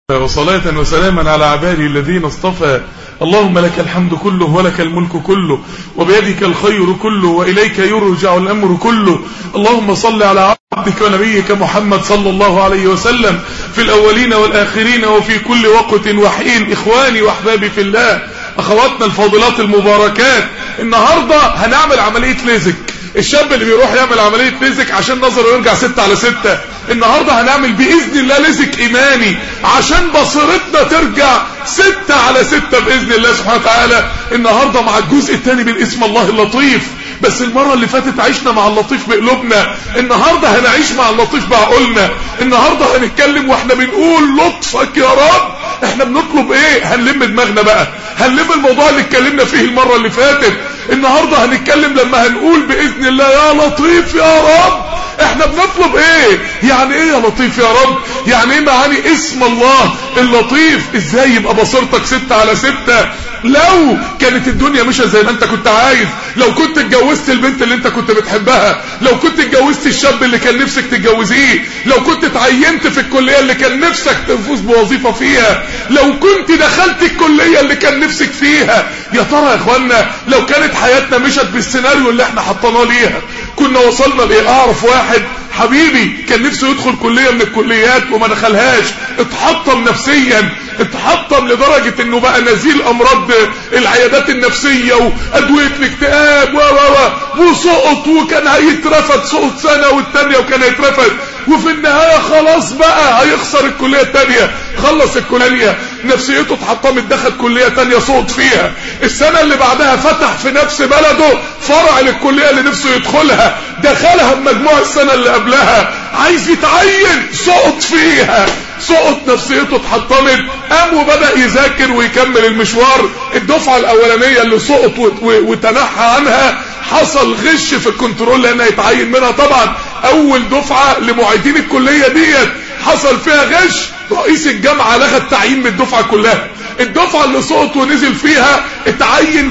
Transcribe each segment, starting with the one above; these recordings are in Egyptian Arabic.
وصلاة وسلاما على عباده الذين اصطفى اللهم لك الحمد كله ولك الملك كله وبيدك الخير كله وإليك يرجع الأمر كله اللهم صل على عبدك ونبيك محمد صلى الله عليه وسلم في الأولين والآخرين وفي كل وقت وحين إخواني وأحبابي في الله أخواتنا الفاضلات المباركات النهاردة هنعمل عملية ليزك الشاب اللي بيروح يعمل عملية ليزك عشان نظره يرجع ستة على ستة النهاردة هنعمل بإذن الله ليزك إيماني عشان بصيرتنا ترجع ستة على ستة بإذن الله سبحانه وتعالى النهاردة مع الجزء الثاني من اسم الله اللطيف بس المرة اللي فاتت عشنا مع اللطيف بقلوبنا النهاردة هنعيش مع اللطيف بعقولنا النهاردة هنتكلم واحنا بنقول لطفك يا رب احنا بنطلب ايه هنلم دماغنا بقى هنلم الموضوع اللي اتكلمنا فيه المرة اللي فاتت النهاردة هنتكلم لما هنقول بإذن الله يا لطيف يا رب احنا بنطلب ايه يعني ايه يا لطيف يا رب يعني ايه معاني اسم الله اللطيف ازاي يبقى بصيرتك ستة على ستة لو كانت الدنيا مش زي ما انت كنت عايز لو كنت اتجوزت البنت اللي انت كنت بتحبها لو كنت اتجوزت الشاب اللي كان نفسك تتجوزيه لو كنت اتعينت في الكلية اللي كان نفسك تفوز بوظيفة فيها لو كنت دخلت الكلية اللي كان نفسك فيها يا ترى يا اخوانا لو كانت حياتنا مشت بالسيناريو اللي احنا حطيناه ليها كنا وصلنا لايه اعرف واحد حبيبي كان نفسه يدخل كلية من الكليات وما دخلهاش اتحطم نفسيا اتحطم لدرجة انه بقى نزيل امراض العيادات النفسية وادوية الاكتئاب و و وسقط وكان هيترفد سقط سنة والتانية وكان هيترفد وفي النهاية خلاص بقى هيخسر الكلية التانية خلص الكلية نفسيته اتحطمت دخل كلية تانية سقط فيها السنة اللي بعدها فتح في نفس بلده فرع للكلية اللي نفسه يدخلها دخلها بمجموع السنة اللي قبلها عايز يتعين سقط فيها سقط نفسيته اتحطمت قام وبدأ يذاكر ويكمل المشوار الدفعة الاولانية اللي سقط وتنحى عنها حصل غش في الكنترول لانها يتعين منها طبعا اول دفعة لمعيدين الكلية ديت حصل فيها غش رئيس الجامعة لغى التعيين من الدفعة كلها الدفعة اللي سقط ونزل فيها اتعين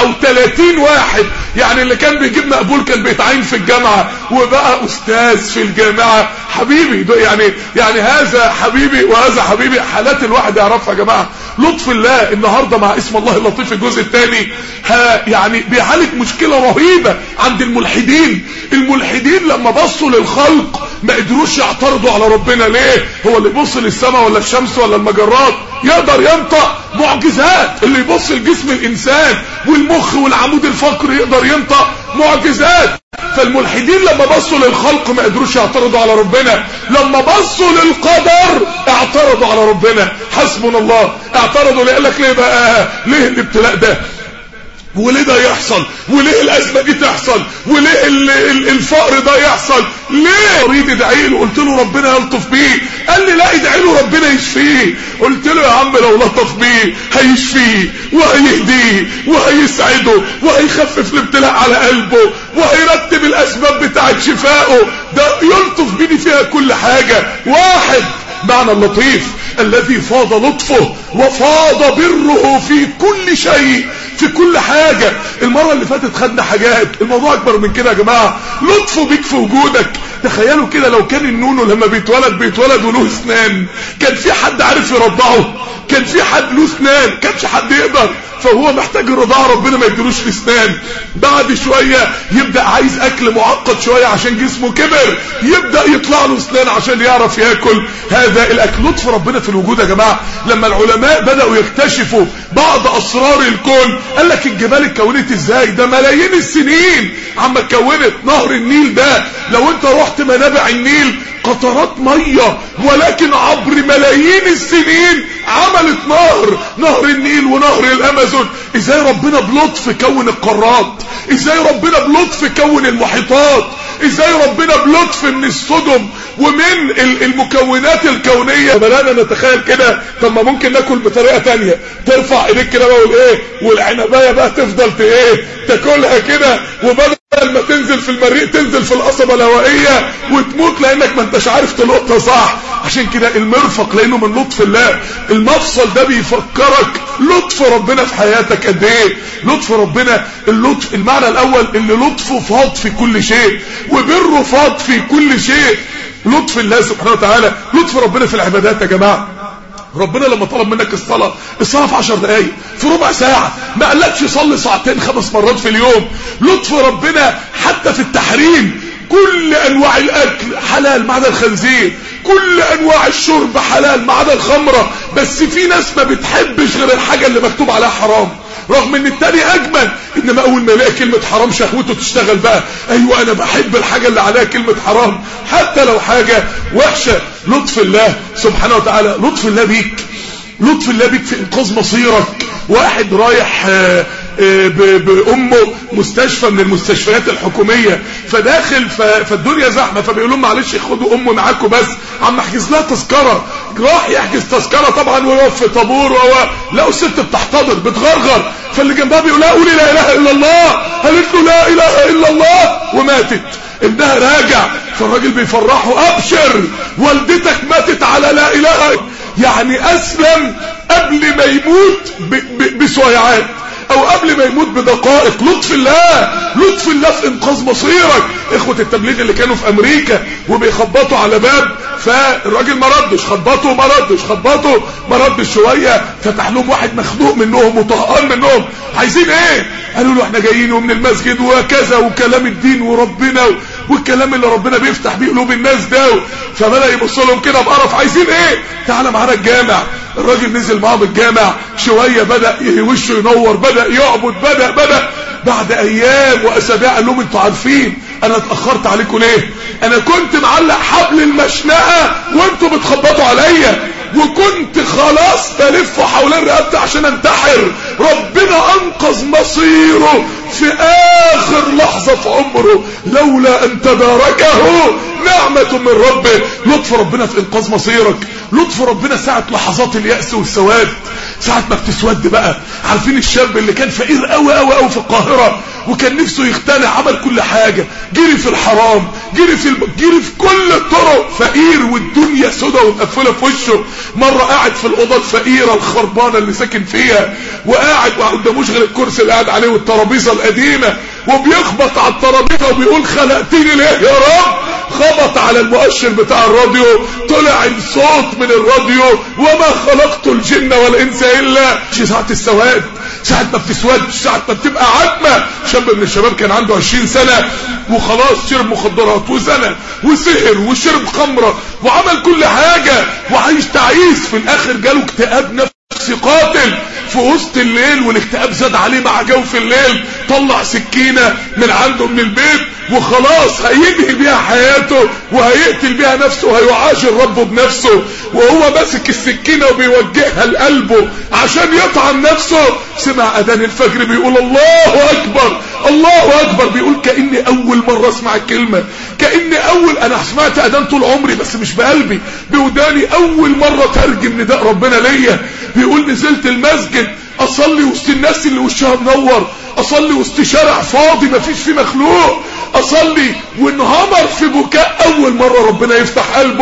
37 واحد يعني اللي كان بيجيب مقبول كان بيتعين في الجامعة وبقى استاذ في الجامعة حبيبي ده يعني يعني هذا حبيبي وهذا حبيبي حالات الواحد يعرفها يا جماعة لطف الله النهاردة مع اسم الله اللطيف الجزء الثاني يعني بيعالج مشكلة رهيبة عند الملحدين الملحدين لما بصوا للخلق ما قدروش يعترضوا على ربنا ليه هو اللي يبص للسماء ولا الشمس ولا المجرات يقدر ينطق معجزات اللي يبص لجسم الانسان والمخ والعمود الفقري يقدر ينطق معجزات فالملحدين لما بصوا للخلق ما قدروش يعترضوا على ربنا لما بصوا للقدر اعترضوا على ربنا حسبنا الله اعترضوا ليه قال لك ليه بقى ليه الابتلاء ده وليه ده يحصل وليه الازمه دي تحصل وليه الفقر ده يحصل ليه اريد ادعي له قلت له ربنا يلطف بيه قال لي لا ادعي له ربنا يشفيه قلت له يا عم لو لطف بيه هيشفيه وهيهديه وهيسعده وهيخفف الابتلاء على قلبه وهيرتب الاسباب بتاعه شفائه ده يلطف بيني فيها كل حاجه واحد معنى اللطيف الذي فاض لطفه وفاض بره في كل شيء في كل حاجة المرة اللي فاتت خدنا حاجات الموضوع اكبر من كده يا جماعة لطفه بيك في وجودك تخيلوا كده لو كان النونو لما بيتولد بيتولد وله اسنان كان في حد عارف يرضعه كان في حد له اسنان كانش حد يقدر فهو محتاج الرضاعة ربنا ما يديلوش الاسنان بعد شوية يبدأ عايز اكل معقد شوية عشان جسمه كبر يبدأ يطلع له اسنان عشان يعرف ياكل هذا الاكل لطف ربنا في الوجود يا جماعة لما العلماء بدأوا يكتشفوا بعض اسرار الكون قال لك الجبال اتكونت ازاي ده ملايين السنين عما اتكونت نهر النيل ده لو انت رحت منابع النيل قطرات مية ولكن عبر ملايين السنين عملت نهر نهر النيل ونهر الامازون ازاي ربنا بلطف كون القارات ازاي ربنا بلطف كون المحيطات ازاي ربنا بلطف من الصدم ومن المكونات الكونية بدأنا نتخيل كده طب ما ممكن ناكل بطريقة تانية ترفع ايديك كده بقى وايه والعنباية بقى تفضل ايه تاكلها كده وبدل ما تنزل في المريء تنزل في القصبة الهوائية وتموت لانك ما انتش عارف تلقطها صح عشان كده المرفق لانه من لطف الله المفصل ده بيفكرك لطف ربنا في حياتك قد ايه لطف ربنا اللطف المعنى الاول اللي لطفه فاض في كل شيء وبره فاض في كل شيء لطف الله سبحانه وتعالى لطف ربنا في العبادات يا جماعة ربنا لما طلب منك الصلاة الصلاة في عشر دقايق في ربع ساعة ما قالكش صلي ساعتين خمس مرات في اليوم لطف ربنا حتى في التحريم كل انواع الاكل حلال ما عدا الخنزير كل انواع الشرب حلال ما عدا الخمره بس في ناس ما بتحبش غير الحاجه اللي مكتوب عليها حرام رغم ان التاني اجمل انما اول ما يلاقي كلمه حرام شهوته تشتغل بقى ايوه انا بحب الحاجه اللي عليها كلمه حرام حتى لو حاجه وحشه لطف الله سبحانه وتعالى لطف الله بيك لطف الله بيك في انقاذ مصيرك واحد رايح آآ آآ بامه مستشفى من المستشفيات الحكوميه فداخل فالدنيا زحمه فبيقول لهم معلش خدوا امي معاكم بس عم احجز لها تذكره راح يحجز تذكره طبعا ويقف في طابور وهو لقوا الست بتحتضر بتغرغر فاللي جنبها بيقول لها قولي لا اله الا الله قالت له لا اله الا الله وماتت ابنها راجع فالراجل بيفرحه ابشر والدتك ماتت على لا اله يعني اسلم قبل ما يموت بسويعات او قبل ما يموت بدقائق لطف الله لطف الله في انقاذ مصيرك اخوة التبليغ اللي كانوا في امريكا وبيخبطوا على باب فالراجل ما ردش خبطوا ما ردش خبطوا ما ردش شوية فتح لهم واحد مخنوق منهم وطهقان منهم عايزين ايه قالوا له احنا جايين من المسجد وكذا وكلام الدين وربنا والكلام اللي ربنا بيفتح بيه قلوب الناس ده فبدا يبص لهم كده بقرف عايزين ايه تعالى معانا الجامع الراجل نزل معاهم الجامع شويه بدا وشه ينور بدا يعبد بدا بدا بعد ايام واسابيع قال لهم انتوا عارفين انا اتاخرت عليكم ليه انا كنت معلق حبل المشنقه وانتوا بتخبطوا عليا وكنت خلاص بلف حوالين رقبتي عشان انتحر ربنا انقذ مصيره في اخر لحظة في عمره لولا ان تباركه نعمة من ربه لطف ربنا في انقاذ مصيرك لطف ربنا ساعة لحظات اليأس والسواد ساعة ما بتسود بقى عارفين الشاب اللي كان فقير قوي قوي قوي في القاهرة وكان نفسه يقتنع عمل كل حاجة جري في الحرام جري في الم... جري في كل الطرق فقير والدنيا سودة ومقفلة في وشه مرة قاعد في الأوضة الفقيرة الخربانة اللي ساكن فيها وقاعد ما قداموش غير الكرسي اللي قاعد عليه والترابيزة القديمة وبيخبط على الترابيزة وبيقول خلقتني ليه يا رب خبط على المؤشر بتاع الراديو طلع الصوت من الراديو وما خلقت الجن والانس الا ساعة السواد ساعة ما بتسود ساعة ما بتبقى عتمة شاب من الشباب كان عنده 20 سنة وخلاص شرب مخدرات وزنى وسهر وشرب خمرة وعمل كل حاجة وعايش تعيس في الاخر جاله اكتئاب نفسي قاتل في وسط الليل والاكتئاب زاد عليه مع جوف الليل طلع سكينة من عنده من البيت وخلاص هينهي بيها حياته وهيقتل بيها نفسه وهيعاشر ربه بنفسه وهو ماسك السكينة وبيوجهها لقلبه عشان يطعن نفسه سمع اذان الفجر بيقول الله اكبر الله اكبر بيقول كاني اول مرة اسمع الكلمة كاني اول انا سمعت اذان طول عمري بس مش بقلبي بوداني اول مرة ترجم نداء ربنا ليا بيقول نزلت المسجد اصلي وسط الناس اللي وشها منور اصلي وسط شارع فاضي مفيش فيه مخلوق اصلي وانهمر في بكاء اول مرة ربنا يفتح قلبه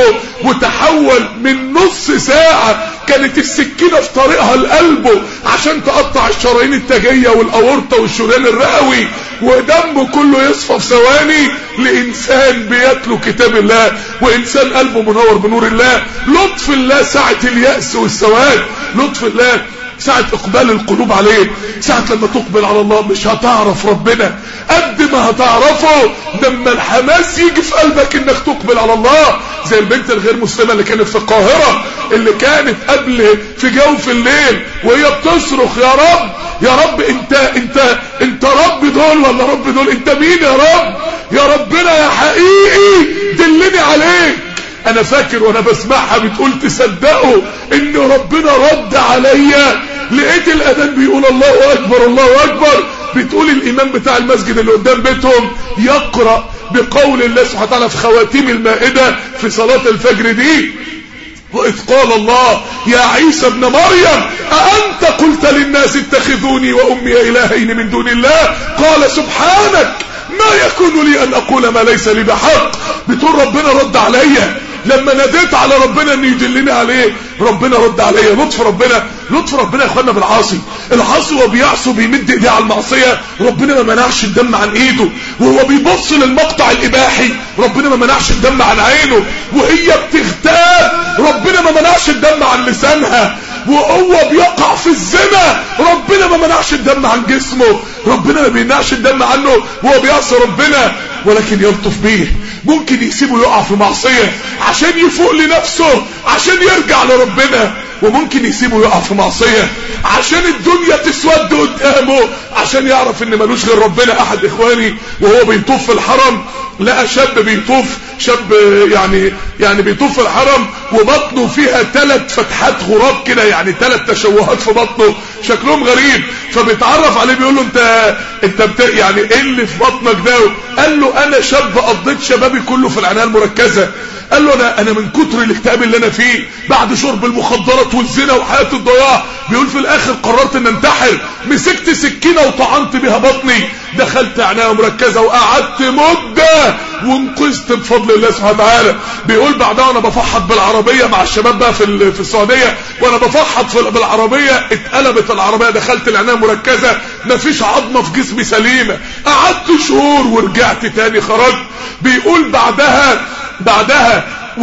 وتحول من نص ساعة كانت السكينة في طريقها لقلبه عشان تقطع الشرايين التاجية والاورطة والشريان الرئوي ودمه كله يصفى في ثواني لانسان بيتلو كتاب الله وانسان قلبه منور بنور الله لطف الله ساعة اليأس والسواد لطف الله ساعة اقبال القلوب عليه ساعة لما تقبل على الله مش هتعرف ربنا قد ما هتعرفه لما الحماس يجي في قلبك انك تقبل على الله زي البنت الغير مسلمة اللي كانت في القاهرة اللي كانت قبل في جوف الليل وهي بتصرخ يا رب يا رب انت انت انت رب دول ولا رب دول انت مين يا رب يا ربنا يا حقيقي دلني عليك انا فاكر وانا بسمعها بتقول تصدقوا ان ربنا رد عليا لقيت الاذان بيقول الله اكبر الله اكبر بتقول الامام بتاع المسجد اللي قدام بيتهم يقرأ بقول الله سبحانه وتعالى في خواتيم المائدة في صلاة الفجر دي وإذ قال الله يا عيسى ابن مريم أأنت قلت للناس اتخذوني وأمي إلهين من دون الله قال سبحانك ما يكون لي أن أقول ما ليس لي بحق بتقول ربنا رد عليا لما ناديت على ربنا ان يدلني عليه ربنا رد عليا لطف ربنا لطف ربنا يا اخوانا بالعاصي العاصي وهو بيعصي بيمد ايديه على المعصيه ربنا ما منعش الدم عن ايده وهو بيبص للمقطع الاباحي ربنا ما منعش الدم عن عينه وهي بتغتاب ربنا ما منعش الدم عن لسانها وهو بيقع في الزنا ربنا ما منعش الدم عن جسمه ربنا ما بيمنعش الدم عنه وهو بيعصي ربنا ولكن يلطف بيه ممكن يسيبه يقع في معصية عشان يفوق لنفسه عشان يرجع لربنا وممكن يسيبه يقع في معصية عشان الدنيا تسود قدامه عشان يعرف ان ملوش غير ربنا احد اخواني وهو بيطوف في الحرم لقى شاب بيطوف شاب يعني يعني بيطوف في الحرم وبطنه فيها ثلاث فتحات غراب كده يعني ثلاث تشوهات في بطنه شكلهم غريب فبيتعرف عليه بيقول له انت انت بت... يعني ايه اللي في بطنك ده قال له انا شاب قضيت شبابي كله في العنايه المركزه قال له انا انا من كتر الاكتئاب اللي انا فيه بعد شرب المخدرات والزنا وحياه الضياع بيقول في الاخر قررت ان انتحر مسكت سكينه وطعنت بيها بطني دخلت عنايه مركزه وقعدت مده وانقذت بفضل الله سبحانه وتعالى بيقول بعدها وانا بفحط بالعربيه مع الشباب بقى في في السعوديه وانا بفحط في بالعربيه اتقلبت العربيه دخلت العنايه المركزه مفيش عظمه في جسمي سليمه قعدت شهور ورجعت تاني خرجت بيقول بعدها بعدها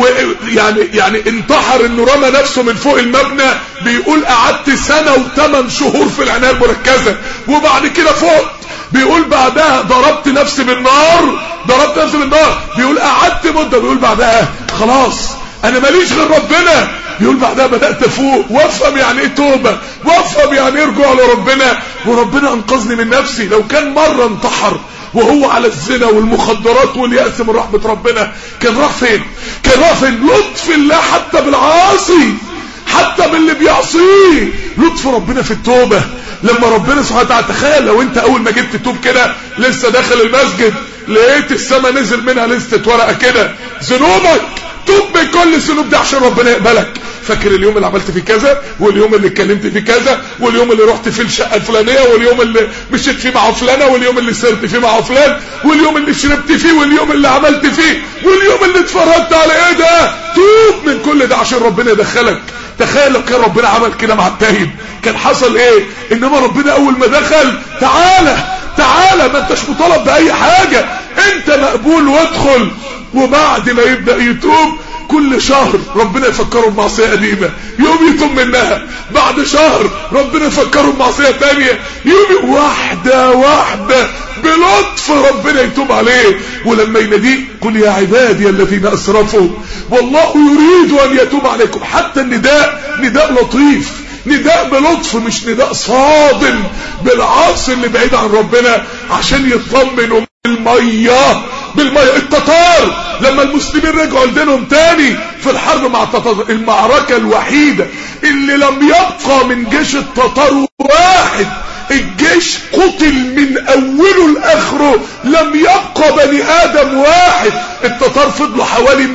ويعني يعني انتحر انه رمى نفسه من فوق المبنى بيقول قعدت سنة وثمان شهور في العناية المركزة وبعد كده فقت بيقول بعدها ضربت نفسي بالنار ضربت نفسي بالنار بيقول قعدت مدة بيقول بعدها خلاص انا ماليش غير ربنا بيقول بعدها بدأت افوق وافهم يعني ايه توبة وافهم يعني ايه رجوع لربنا وربنا انقذني من نفسي لو كان مرة انتحر وهو على الزنا والمخدرات واليأس من رحمة ربنا كان راح فين كان راح فين لطف الله حتى بالعاصي حتى باللي بيعصيه لطف ربنا في التوبة لما ربنا سبحانه وتعالى تخيل لو انت اول ما جيت تتوب كده لسه داخل المسجد لقيت السما نزل منها لستة ورقة كده ذنوبك توب من كل الذنوب دي عشان ربنا يقبلك فاكر اليوم اللي عملت فيه كذا واليوم اللي اتكلمت فيه كذا واليوم اللي رحت فيه الشقه الفلانيه واليوم اللي مشيت فيه مع فلانه واليوم اللي سرت فيه مع فلان واليوم اللي شربت فيه واليوم اللي عملت فيه واليوم اللي اتفرجت على ايه ده توب من كل ده عشان ربنا يدخلك تخيل لو كان ربنا عمل كده مع التايب كان حصل ايه انما ربنا اول ما دخل تعالى تعالى ما انتش مطالب باي حاجه انت مقبول وادخل وبعد ما يبدا يتوب كل شهر ربنا يفكره بمعصية قديمة يوم يتوب منها بعد شهر ربنا يفكره بمعصية تانية يوم واحدة واحدة بلطف ربنا يتوب عليه ولما يناديه قل يا عبادي الذين اسرفوا والله يريد ان يتوب عليكم حتى النداء نداء لطيف نداء بلطف مش نداء صادم بالعاصي اللي بعيد عن ربنا عشان يطمنوا بالميه بالميه التتار لما المسلمين رجعوا لدينهم تاني في الحرب مع التتار المعركة الوحيدة اللي لم يبقى من جيش التتار واحد الجيش قتل من اوله لاخره لم يبقى بني ادم واحد التتار فضلوا حوالي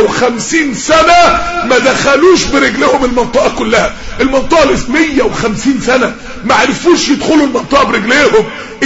150 سنة ما دخلوش برجلهم المنطقة كلها المنطقة اللي 150 سنة ما عرفوش يدخلوا المنطقة برجليهم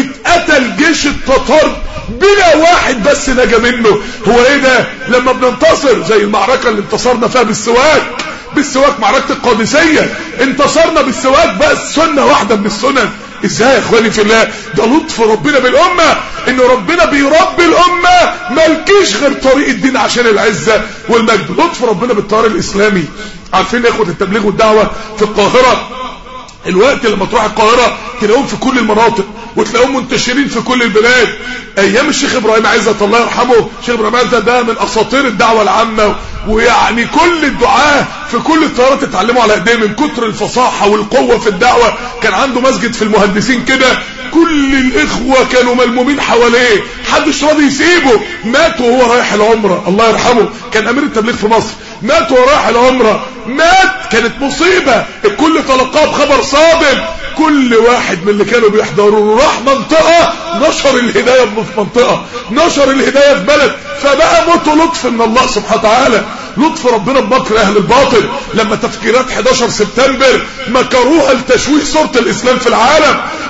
اتقتل جيش التتار بلا واحد بس نجا منه هو ايه ده لما بننتصر زي المعركة اللي انتصرنا فيها بالسواك بالسواك معركة القادسية انتصرنا بالسواك بس سنة واحدة من السنن ازاي يا اخواني في الله ده لطف ربنا بالامة ان ربنا بيربي الامة مالكيش غير طريق الدين عشان العزة والمجد لطف ربنا بالطار الاسلامي عارفين اخوة التبليغ والدعوة في القاهرة الوقت لما تروح القاهرة تلاقيهم في كل المناطق وتلاقيهم منتشرين في كل البلاد ايام الشيخ ابراهيم عزت الله يرحمه الشيخ ابراهيم عزت ده من اساطير الدعوة العامة ويعني كل الدعاة في كل الطيارات اتعلموا على ايديه من كتر الفصاحة والقوة في الدعوة كان عنده مسجد في المهندسين كده كل الاخوة كانوا ملمومين حواليه حدش راضي يسيبه مات وهو رايح العمرة الله يرحمه كان امير التبليغ في مصر مات وهو رايح العمرة مات كانت مصيبة الكل تلقاه بخبر صادم كل واحد من اللي كانوا بيحضروا راح منطقة نشر الهداية في منطقة نشر الهداية في بلد فبقى موته لطف من الله سبحانه وتعالى لطف ربنا بمكر اهل الباطل لما تفكيرات 11 سبتمبر مكروها لتشويه صورة الاسلام في العالم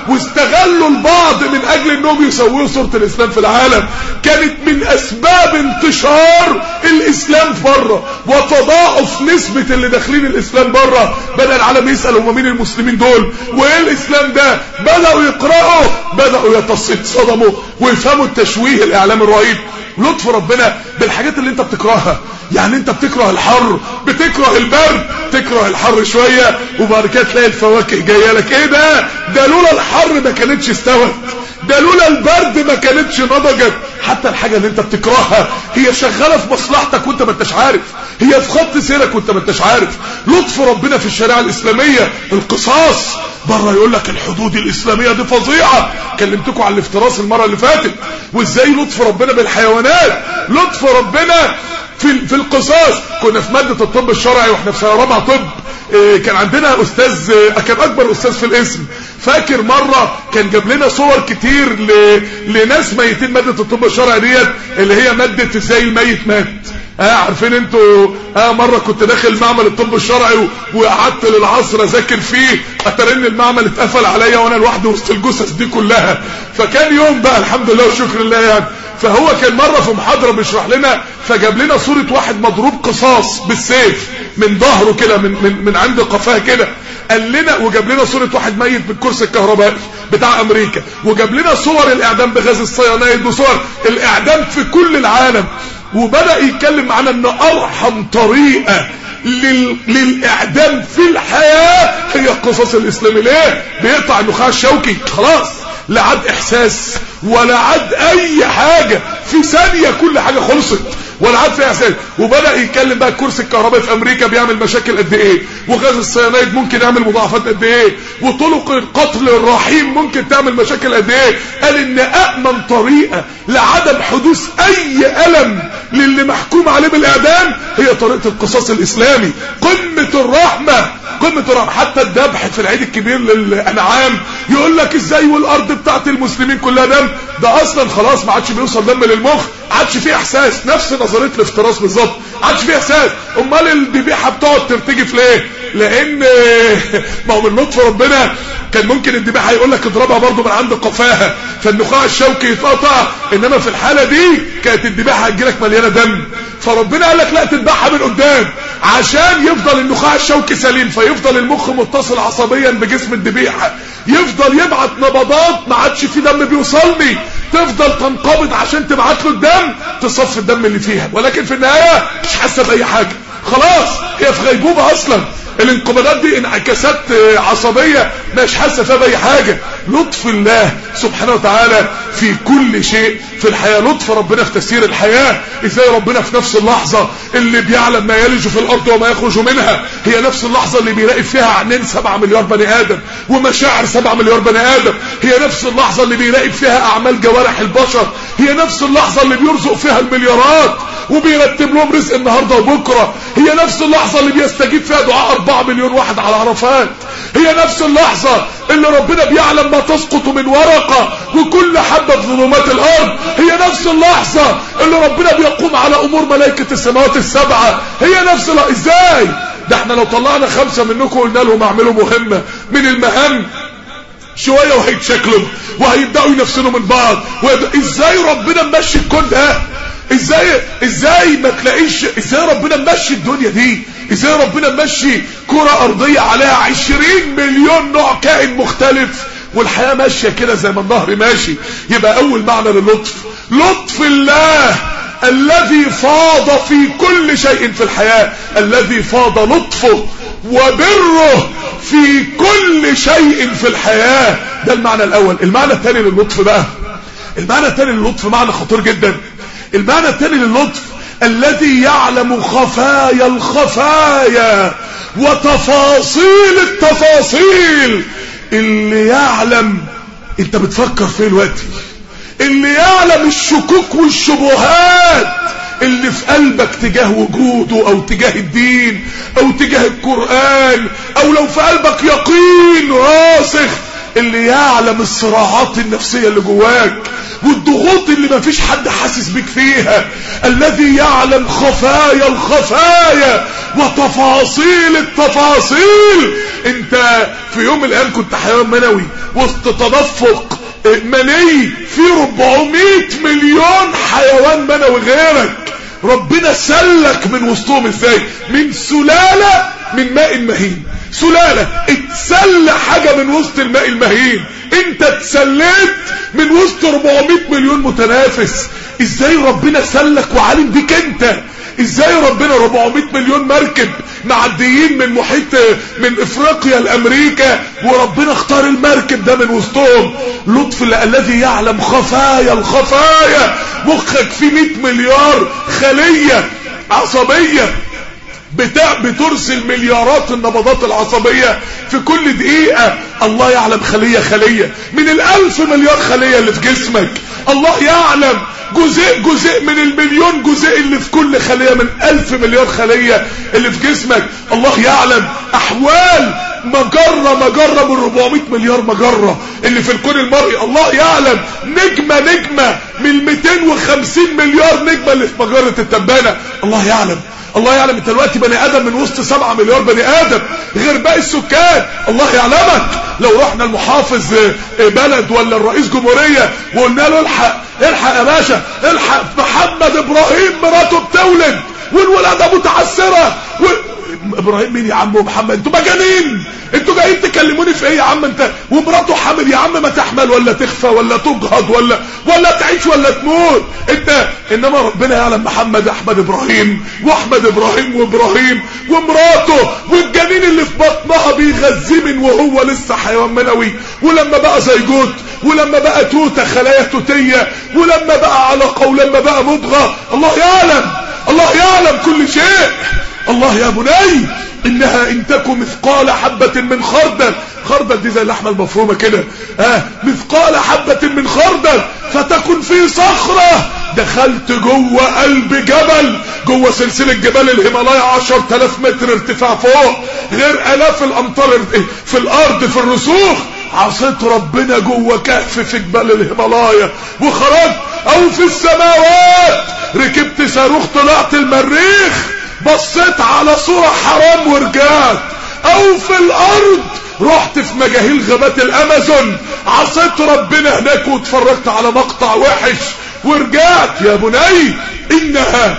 واستغلوا البعض من اجل انهم يسووا صورة الاسلام في العالم كانت من اسباب انتشار الاسلام بره وتضاعف نسبة اللي داخلين الاسلام بره بدأ العالم يسأل هم مين المسلمين دول وايه الاسلام ده بدأوا يقرأوا بدأوا يتصدموا ويفهموا التشويه الاعلام الرهيب لطف ربنا بالحاجات اللي انت بتكرهها يعني انت بتكره الحر بتكره البرد تكره الحر شوية وبعد كده تلاقي الفواكه جايه لك ايه ده ده لولا الحر ما كانتش استوت ده لولا البرد ما كانتش نضجت حتى الحاجة اللي انت بتكرهها هي شغالة في مصلحتك وانت ما انتش عارف هي في خط سيرك وانت ما انتش عارف لطف ربنا في الشريعة الاسلامية القصاص بره يقول لك الحدود الاسلامية دي فظيعة كلمتكم عن الافتراس المرة اللي فاتت وازاي لطف ربنا بالحيوانات لطف ربنا في في القصاص كنا في مادة الطب الشرعي واحنا في سنة رابعة طب إيه كان عندنا استاذ اه كان اكبر استاذ في الاسم فاكر مرة كان جاب لنا صور كتير ل... لناس ميتين مادة الطب الشرعي ديت اللي هي مادة ازاي الميت مات اه عارفين انتوا اه مرة كنت داخل معمل الطب الشرعي وقعدت للعصر اذاكر فيه اترن المعمل اتقفل عليا وانا لوحدي وسط الجثث دي كلها فكان يوم بقى الحمد لله وشكر لله يعني فهو كان مرة في محاضرة بيشرح لنا فجاب لنا صورة واحد مضروب قصاص بالسيف من ظهره كده من, من, من عند قفاه كده قال لنا وجاب لنا صورة واحد ميت بالكرسي الكهربائي بتاع امريكا وجاب لنا صور الاعدام بغاز الصيانايد وصور الاعدام في كل العالم وبدأ يتكلم معانا ان ارحم طريقة لل... للاعدام في الحياة هي القصص الاسلامي ليه بيقطع النخاع الشوكي خلاص لا عاد احساس ولا عاد اي حاجة في ثانية كل حاجة خلصت ولا عاد فيها احساس وبدأ يتكلم بقى الكرسي الكهربائي في امريكا بيعمل مشاكل قد ايه وغاز الصيانايد ممكن يعمل مضاعفات قد ايه وطرق القتل الرحيم ممكن تعمل مشاكل قد ايه قال ان امن طريقة لعدم حدوث اي الم للي محكوم عليه بالاعدام هي طريقة القصاص الاسلامي قمة الرحمة قمة الرحمة حتى الذبح في العيد الكبير للانعام يقول لك ازاي والارض بتاعت المسلمين كلها دم ده اصلا خلاص ما عادش بيوصل دم للمخ عادش فيه احساس نفس نظريه الافتراس بالظبط عادش فيه احساس امال الذبيحه بتقعد ترتجف ليه لان ما هو من لطف ربنا كان ممكن الذبيحه يقول لك اضربها برضه من عند قفاها فالنخاع الشوكي يتقطع انما في الحاله دي كانت الذبيحه هتجيلك مليانه دم فربنا قال لك لا تذبحها من قدام عشان يفضل النخاع الشوكي سليم فيفضل المخ متصل عصبيا بجسم الذبيحه يفضل يبعت نبضات ما عادش في دم بيوصلني تفضل تنقبض عشان تبعت له الدم تصفي الدم اللي فيها ولكن في النهايه مش حاسه باي حاجه خلاص هي في غيبوبه اصلا الانقباضات دي انعكاسات عصبية مش حاسة فيها بأي حاجة لطف الله سبحانه وتعالى في كل شيء في الحياة لطف ربنا في تسيير الحياة ازاي ربنا في نفس اللحظة اللي بيعلم ما يلج في الارض وما يخرج منها هي نفس اللحظة اللي بيراقب فيها عنين سبعة مليار بني ادم ومشاعر سبعة مليار بني ادم هي نفس اللحظة اللي بيراقب فيها اعمال جوارح البشر هي نفس اللحظة اللي بيرزق فيها المليارات وبيرتب لهم رزق النهاردة وبكرة هي نفس اللحظة اللي بيستجيب فيها دعاء 4 مليون واحد على عرفات هي نفس اللحظة اللي ربنا بيعلم ما تسقط من ورقة وكل حبة في ظلمات الارض هي نفس اللحظة اللي ربنا بيقوم على امور ملائكة السماوات السبعة هي نفس اللحظة ازاي ده احنا لو طلعنا خمسة منكم قلنا لهم اعملوا مهمة من المهام شوية وهيتشكلوا وهيبدأوا ينفسنوا من بعض ازاي ربنا ممشي الكون ده ازاي ازاي ما تلاقيش ازاي ربنا ممشي الدنيا دي ازاي ربنا ممشي كرة ارضية عليها عشرين مليون نوع كائن مختلف والحياة ماشية كده زي ما النهر ماشي يبقى اول معنى للطف لطف الله الذي فاض في كل شيء في الحياة الذي فاض لطفه وبره في كل شيء في الحياة ده المعنى الاول المعنى الثاني للطف بقى المعنى الثاني للطف معنى خطير جدا المعنى الثاني للطف الذي يعلم خفايا الخفايا وتفاصيل التفاصيل اللي يعلم انت بتفكر فيه دلوقتي اللي يعلم الشكوك والشبهات اللي في قلبك تجاه وجوده او تجاه الدين او تجاه القرآن او لو في قلبك يقين راسخ اللي يعلم الصراعات النفسية اللي جواك والضغوط اللي مفيش حد حاسس بيك فيها الذي يعلم خفايا الخفايا وتفاصيل التفاصيل انت في يوم من الايام كنت حيوان منوي وسط تدفق مني في 400 مليون حيوان منوي غيرك ربنا سلك من وسطهم ازاي من سلالة من ماء مهين سلالة اتسل حاجة من وسط الماء المهين انت اتسليت من وسط 400 مليون متنافس ازاي ربنا سلك وعالم بيك انت ازاي ربنا 400 مليون مركب معديين من محيط من افريقيا لامريكا وربنا اختار المركب ده من وسطهم لطف الذي يعلم خفايا الخفايا مخك فيه 100 مليار خلية عصبية بتاع بترسل مليارات النبضات العصبية في كل دقيقة الله يعلم خلية خلية من الالف مليار خلية اللي في جسمك الله يعلم جزء جزء من المليون جزء اللي في كل خلية من الف مليار خلية اللي في جسمك الله يعلم احوال مجرة مجرة من 400 مليار مجرة اللي في الكون المرئي الله يعلم نجمة نجمة من 250 مليار نجمة اللي في مجرة التبانة الله يعلم الله يعلم انت دلوقتي بني ادم من وسط سبعة مليار بني ادم غير باقي السكان الله يعلمك لو رحنا المحافظ بلد ولا الرئيس جمهورية وقلنا له الحق الحق يا باشا الحق محمد ابراهيم مراته بتولد والولادة متعسرة و... ابراهيم مين يا عم ومحمد انتوا مجانين انتوا جايين تكلموني في ايه يا عم انت ومراته حامل يا عم ما تحمل ولا تخفى ولا تجهض ولا ولا تعيش ولا تموت انت انما ربنا يعلم محمد احمد ابراهيم واحمد ابراهيم وابراهيم ومراته والجنين اللي في بطنها بيغذيه من وهو لسه حيوان منوي ولما بقى زيجوت ولما بقى توته خلايا توتيه ولما بقى علقه ولما بقى مضغه الله يعلم الله يعلم كل شيء الله يا بني انها ان تكن مثقال حبة من خردل خردل دي زي اللحمة المفرومة كده آه مثقال حبة من خردل فتكن في صخرة دخلت جوه قلب جبل جوه سلسلة جبال الهيمالايا عشر تلاف متر ارتفاع فوق غير الاف الامتار في الارض في الرسوخ عصيت ربنا جوه كهف في جبال الهيمالايا وخرجت او في السماوات ركبت صاروخ طلعت المريخ بصيت على صورة حرام ورجعت او في الارض رحت في مجاهيل غابات الامازون عصيت ربنا هناك واتفرجت على مقطع وحش ورجعت يا بني انها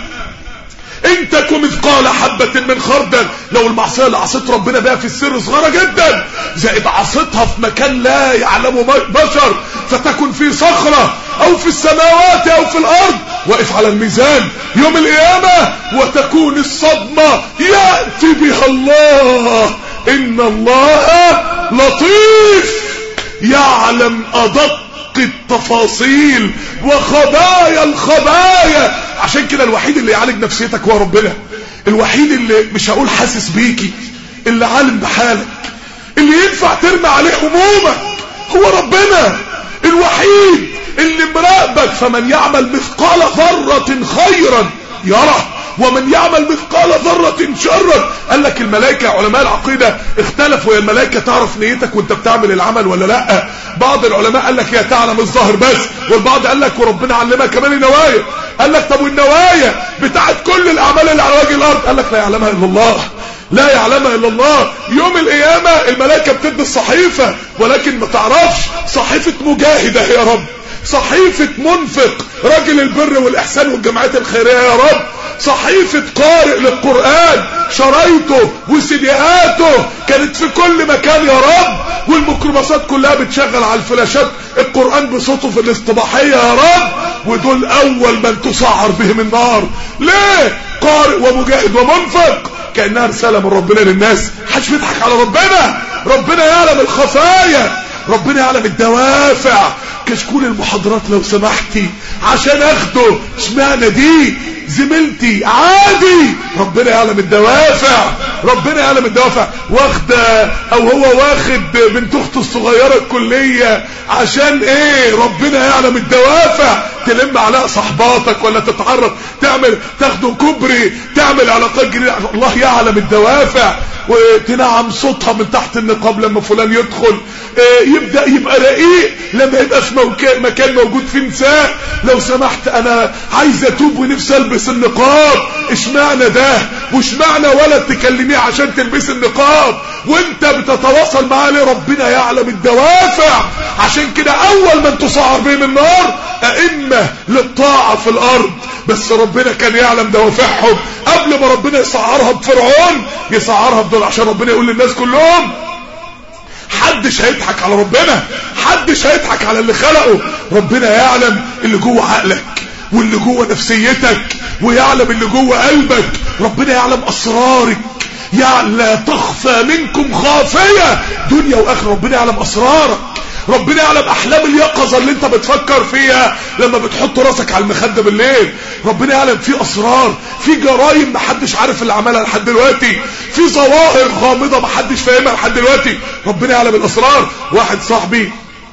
ان تكن مثقال حبة من خردل لو المعصية اللي عصيت ربنا بها في السر صغيرة جدا زائد عصيتها في مكان لا يعلمه بشر فتكن في صخرة او في السماوات او في الارض واقف على الميزان يوم القيامة وتكون الصدمة يأتي بها الله ان الله لطيف يعلم ادق التفاصيل وخبايا الخبايا عشان كده الوحيد اللي يعالج نفسيتك هو ربنا الوحيد اللي مش هقول حاسس بيكي اللي عالم بحالك اللي ينفع ترمي عليه همومك هو ربنا الوحيد اللي مراقبك فمن يعمل مثقال ذرة خيرا يره ومن يعمل مثقال ذرة شرا قال لك الملائكة علماء العقيدة اختلفوا يا الملائكة تعرف نيتك وانت بتعمل العمل ولا لا بعض العلماء قال لك هي تعلم الظاهر بس والبعض قال لك وربنا علمها كمان النوايا قال لك طب والنوايا بتاعت كل الاعمال اللي على وجه الارض قال لك لا يعلمها الا الله لا يعلمها الا الله يوم القيامة الملائكة بتدي الصحيفة ولكن ما تعرفش صحيفة مجاهدة يا رب صحيفة منفق راجل البر والإحسان والجمعيات الخيرية يا رب صحيفة قارئ للقرآن شرايطه وسيديهاته كانت في كل مكان يا رب والميكروباصات كلها بتشغل على الفلاشات القرآن بصوته في الاصطباحية يا رب ودول أول من تسعر بهم النار ليه قارئ ومجاهد ومنفق كأنها رسالة من ربنا للناس حدش بيضحك على ربنا ربنا يعلم الخفايا ربنا يعلم الدوافع كشكول المحاضرات لو سمحتي عشان اخده اشمعنى دي زميلتي عادي ربنا يعلم الدوافع ربنا يعلم الدوافع واخده او هو واخد بنت اخته الصغيره الكليه عشان ايه ربنا يعلم الدوافع تلم عليها صحباتك ولا تتعرض تعمل تاخده كبري تعمل علاقات جديدة الله يعلم الدوافع وتنعم صوتها من تحت النقاب لما فلان يدخل اه يبدأ يبقى رقيق لما يبقى في مكان موجود فيه نساء لو سمحت انا عايز اتوب ونفسي البس النقاب اشمعنى ده واشمعنى ولد تكلميه عشان تلبس النقاب وانت بتتواصل معاه ليه ربنا يعلم الدوافع عشان كده اول من تصعر بهم النار ائمة للطاعة في الارض بس ربنا كان يعلم دوافعهم قبل ما ربنا يسعرها بفرعون يسعرها بدول عشان ربنا يقول للناس كلهم حدش هيضحك على ربنا حدش هيضحك على اللي خلقه ربنا يعلم اللي جوه عقلك واللي جوه نفسيتك ويعلم اللي جوه قلبك ربنا يعلم اسرارك يا لا تخفى منكم خافية دنيا واخره ربنا يعلم اسرارك ربنا يعلم احلام اليقظة اللي انت بتفكر فيها لما بتحط راسك على المخدة بالليل ربنا يعلم في اسرار في جرائم محدش عارف اللي عملها لحد دلوقتي في ظواهر غامضة محدش فاهمها لحد دلوقتي ربنا يعلم الاسرار واحد صاحبي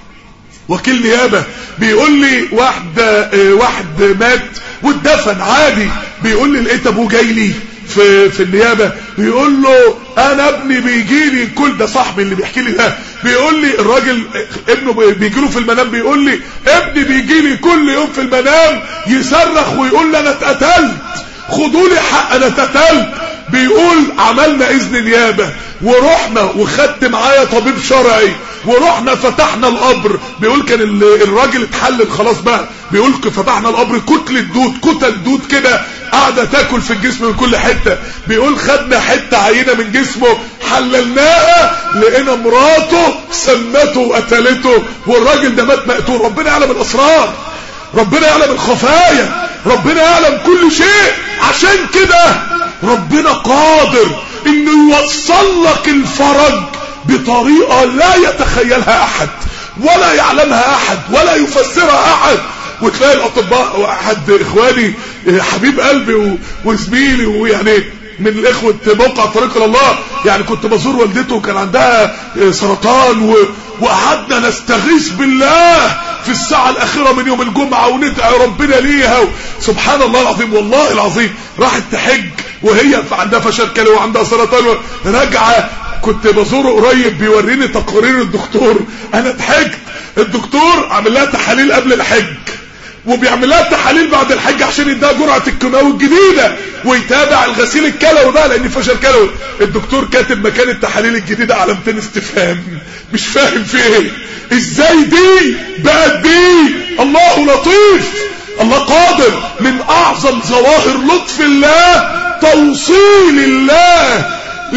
وكيل نيابة بيقول لي واحد اه واحد مات واتدفن عادي بيقول لي لقيت ابوه جاي لي في في النيابه بيقول له انا ابني بيجي لي كل ده صاحبي اللي بيحكي لي ده بيقول لي الراجل ابنه بيجي له في المنام بيقول لي ابني بيجي لي كل يوم في المنام يصرخ ويقول لي انا اتقتلت خدوا لي حق انا اتقتلت بيقول عملنا اذن نيابه ورحنا وخدت معايا طبيب شرعي ورحنا فتحنا القبر بيقول كان الراجل اتحلل خلاص بقى بيقول فتحنا القبر كتلة دود كتل دود كده قاعدة تاكل في الجسم من كل حتة بيقول خدنا حتة عينة من جسمه حللناها لقينا مراته سمته وقتلته والراجل ده مات مقتول ربنا يعلم الاسرار ربنا يعلم الخفايا ربنا يعلم كل شيء عشان كده ربنا قادر انه يوصل لك الفرج بطريقة لا يتخيلها احد ولا يعلمها احد ولا يفسرها احد وتلاقي الاطباء واحد اخواني حبيب قلبي وزميلي ويعني من الاخوة موقع طريق الله يعني كنت بزور والدته وكان عندها سرطان وقعدنا نستغيث بالله في الساعة الاخيرة من يوم الجمعة وندعي ربنا ليها سبحان الله العظيم والله العظيم راحت تحج وهي عندها فشل كلوي وعندها سرطان راجعة كنت بزوره قريب بيوريني تقارير الدكتور انا ضحكت الدكتور عامل لها تحاليل قبل الحج وبيعمل لها تحاليل بعد الحج عشان يديها جرعه الكيماوي الجديده ويتابع الغسيل الكلوي ده لان فشل كلوي الدكتور كاتب مكان التحاليل الجديده علامتين استفهام مش فاهم في ايه ازاي دي بقت دي الله لطيف الله قادر من اعظم ظواهر لطف الله توصيل الله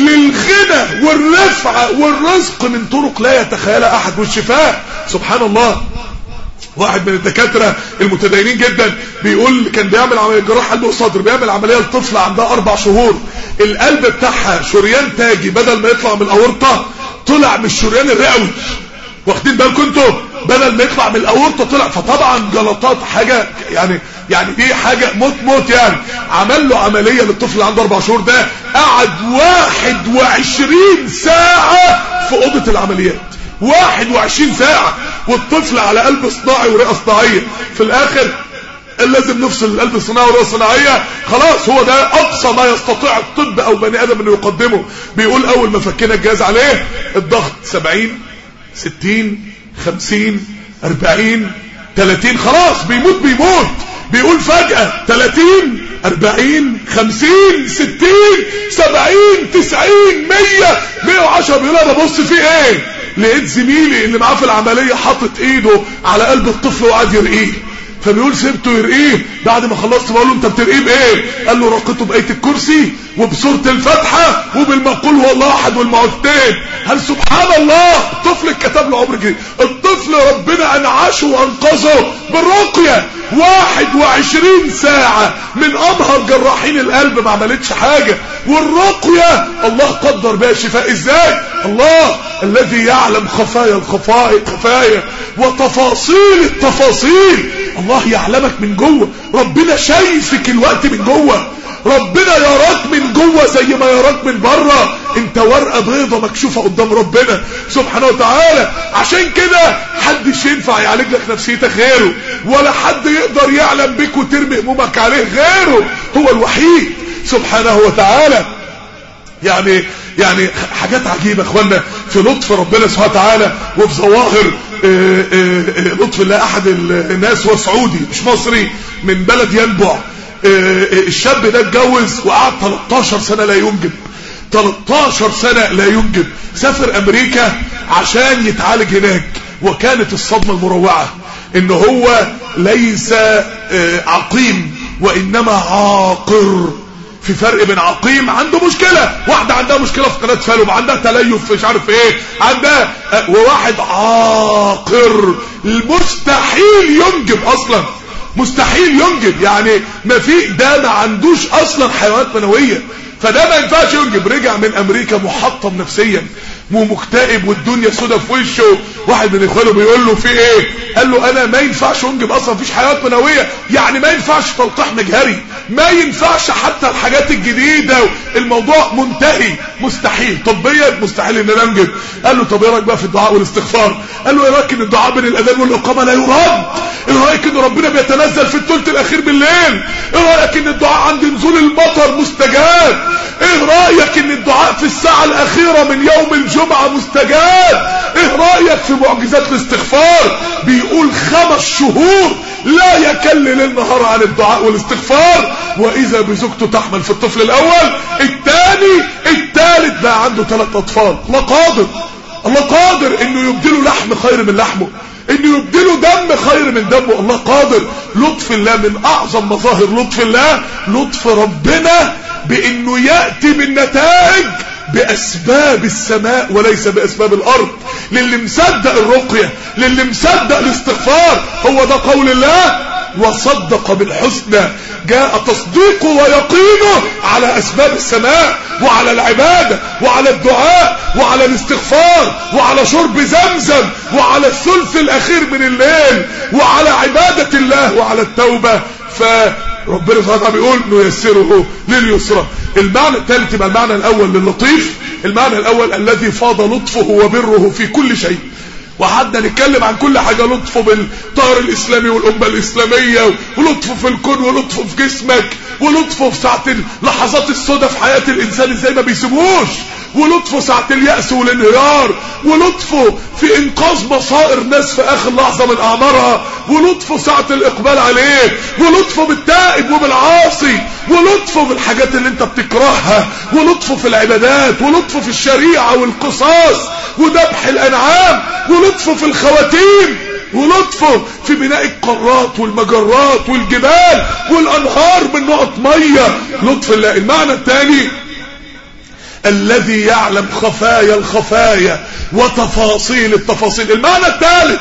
للغنى والرفعة والرزق من طرق لا يتخيلها احد والشفاء سبحان الله واحد من الدكاترة المتدينين جدا بيقول كان بيعمل عملية جراح قلب وصدر بيعمل عملية لطفلة عندها اربع شهور القلب بتاعها شريان تاجي بدل ما يطلع من الاورطة طلع من الشريان الرئوي واخدين بالكم انتوا بدل ما يطلع من الاورطة طلع فطبعا جلطات حاجة يعني يعني دي حاجة موت موت يعني عمل له عملية للطفل اللي عنده اربع شهور ده قعد واحد وعشرين ساعة في اوضة العمليات واحد وعشرين ساعة والطفل على قلب صناعي ورئة صناعية في الاخر لازم نفصل القلب الصناعي والرئة الصناعية خلاص هو ده اقصى ما يستطيع الطب او بني ادم انه يقدمه بيقول اول ما فكينا الجهاز عليه الضغط سبعين ستين خمسين اربعين تلاتين خلاص بيموت بيموت بيقول فجأة تلاتين اربعين خمسين ستين سبعين تسعين مية مية وعشرة بيقول انا ببص فيه ايه لقيت زميلي اللي معاه في العملية حاطط ايده على قلب الطفل وقعد يرقيه فبيقول سيبته يرقيه بعد ما خلصت بقول له انت بترقيه بايه قال له رقيته بايه الكرسي وبسوره الفاتحه وبالمقول هو الله احد والمعوذتين هل سبحان الله الطفل اتكتب له عمر جديد الطفل ربنا انعشه وانقذه بالرقيه واحد وعشرين ساعة من امهر جراحين القلب ما عملتش حاجة والرقية الله قدر بها الشفاء ازاي الله الذي يعلم خفايا الخفايا خفايا وتفاصيل التفاصيل الله يعلمك من جوه ربنا شايفك الوقت من جوه ربنا يراك من جوه زي ما يراك من بره انت ورقة بيضة مكشوفة قدام ربنا سبحانه وتعالى عشان كده حدش ينفع يعالج لك نفسيتك غيره ولا حد يقدر يعلم بك وترمي همومك عليه غيره هو الوحيد سبحانه وتعالى يعني يعني حاجات عجيبة اخوانا في لطف ربنا سبحانه وتعالى وفي ظواهر اه اه لطف الله احد الناس هو سعودي مش مصري من بلد ينبع اه الشاب ده اتجوز وقعد 13 سنة لا ينجب 13 سنة لا ينجب سافر امريكا عشان يتعالج هناك وكانت الصدمة المروعة ان هو ليس عقيم وانما عاقر في فرق بين عقيم عنده مشكلة واحدة عندها مشكلة في قناة فالوب عندها تليف مش عارف ايه عندها وواحد عاقر المستحيل ينجب اصلا مستحيل ينجب يعني ما في ده ما عندوش اصلا حيوانات منوية فده ما ينفعش ينجب رجع من امريكا محطم نفسيا ومكتئب والدنيا سودة في وشه واحد من اخوانه بيقول له في ايه قال له انا ما ينفعش انجب اصلا مفيش حيوانات منويه يعني ما ينفعش تلقيح مجهري ما ينفعش حتى الحاجات الجديده الموضوع منتهي مستحيل طبيا مستحيل ان انا انجب قال له طب ايه رايك بقى في الدعاء والاستغفار قال له ايه رايك ان الدعاء بين الاذان والاقامه لا يرد ايه رايك ان ربنا بيتنزل في الثلث الاخير بالليل ايه رايك ان الدعاء عند نزول المطر مستجاب ايه رايك ان الدعاء في الساعه الاخيره من يوم الجمعه مستجاب ايه رايك في معجزات الاستغفار بيقول خمس شهور لا يكل ليل نهار عن الدعاء والاستغفار واذا بزوجته تحمل في الطفل الاول الثاني الثالث بقى عنده ثلاث اطفال الله قادر الله قادر انه يبدله لحم خير من لحمه انه يبدله دم خير من دمه الله قادر لطف الله من اعظم مظاهر لطف الله لطف ربنا بانه يأتي بالنتائج باسباب السماء وليس باسباب الارض للي مصدق الرقية للي مصدق الاستغفار هو ده قول الله وصدق بالحسنى جاء تصديقه ويقينه على اسباب السماء وعلى العبادة وعلى الدعاء وعلى الاستغفار وعلى شرب زمزم وعلى الثلث الاخير من الليل وعلى عبادة الله وعلى التوبة فربنا سبحانه وتعالى بيقول نيسره لليسرى المعنى الثالث يبقى المعنى الاول للطيف المعنى الاول الذي فاض لطفه وبره في كل شيء وقعدنا نتكلم عن كل حاجة لطفه بالطار الإسلامي والأمة الإسلامية ولطفه في الكون ولطفه في جسمك ولطفه في ساعة اللحظات السوداء في حياة الإنسان إزاي ما بيسيبوش ولطفه ساعة اليأس والانهيار ولطفه في إنقاذ مصائر ناس في آخر لحظة من أعمارها ولطفه ساعة الإقبال عليه ولطفه بالتائب وبالعاصي ولطفه بالحاجات اللي انت بتكرهها ولطفه في العبادات ولطفه في الشريعة والقصاص وذبح الأنعام ولطفه في الخواتيم ولطفه في بناء القارات والمجرات والجبال والأنهار من نقط مية لطف الله المعنى الثاني الذي يعلم خفايا الخفايا وتفاصيل التفاصيل المعنى الثالث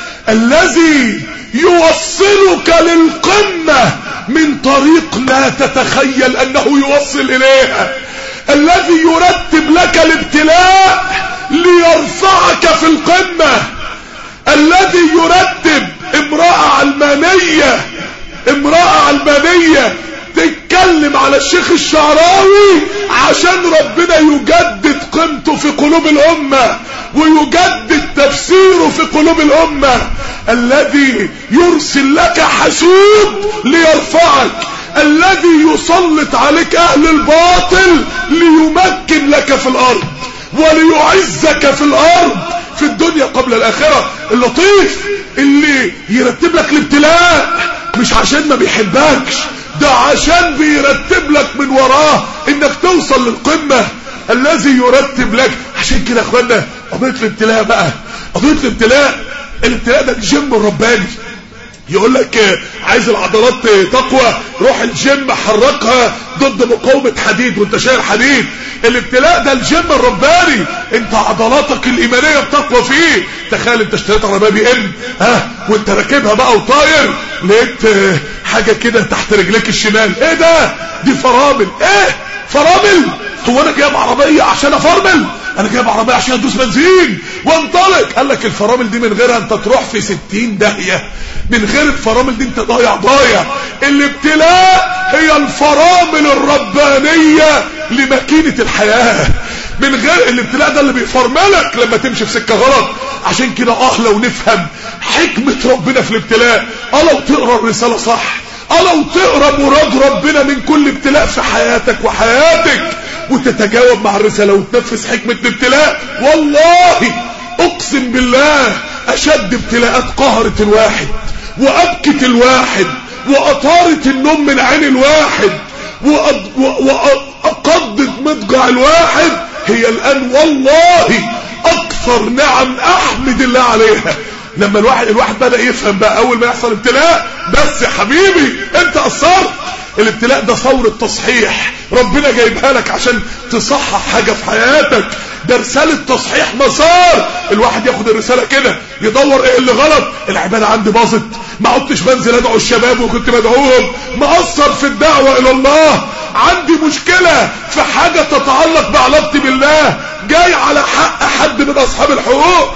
الذي يوصلك للقمة من طريق لا تتخيل انه يوصل اليها الذي يرتب لك الابتلاء ليرفعك في القمة الذي يرتب امرأة علمانية امرأة علمانية تتكلم على الشيخ الشعراوي عشان ربنا يجدد قيمته في قلوب الأمة ويجدد تفسيره في قلوب الأمة الذي يرسل لك حسود ليرفعك الذي يسلط عليك أهل الباطل ليمكن لك في الأرض وليعزك في الأرض في الدنيا قبل الآخرة اللطيف اللي يرتب لك الابتلاء مش عشان ما بيحبكش ده عشان بيرتب لك من وراه انك توصل للقمة الذي يرتب لك عشان كده اخوانا قضية الابتلاء بقى قضية الابتلاء الابتلاء ده الجيم الرباني يقول لك عايز العضلات تقوى روح الجيم حركها ضد مقاومة حديد وانت شايل حديد الابتلاء ده الجيم الرباني انت عضلاتك الايمانية بتقوى فيه تخيل انت اشتريت عربية بي ام ها وانت راكبها بقى وطاير لقيت حاجة كده تحت رجليك الشمال ايه ده دي فرامل ايه فرامل هو انا جايب عربية عشان افرمل انا جايب عربية عشان ادوس بنزين وانطلق قال لك الفرامل دي من غيرها انت تروح في ستين داهية من غير الفرامل دي انت ضايع ضايع الابتلاء هي الفرامل الربانية لماكينة الحياة من غير الابتلاء ده اللي بيفرملك لما تمشي في سكه غلط عشان كده اه لو نفهم حكمه ربنا في الابتلاء اه لو تقرا الرساله صح اه لو تقرا مراد ربنا من كل ابتلاء في حياتك وحياتك وتتجاوب مع الرساله وتنفذ حكمه الابتلاء والله اقسم بالله اشد ابتلاءات قهرت الواحد وابكت الواحد واطارت النوم من عين الواحد واقضت مضجع الواحد هي الان والله اكثر نعم احمد الله عليها لما الواحد الواحد بدا يفهم بقى اول ما يحصل ابتلاء بس يا حبيبي انت قصرت الابتلاء ده ثورة تصحيح ربنا جايبها لك عشان تصحح حاجة في حياتك ده رسالة تصحيح مسار الواحد ياخد الرسالة كده يدور ايه اللي غلط العبادة عندي باظت ما عدتش بنزل ادعو الشباب وكنت بدعوهم مقصر في الدعوة الى الله عندي مشكلة في حاجة تتعلق بعلاقتي بالله جاي على حق حد من اصحاب الحقوق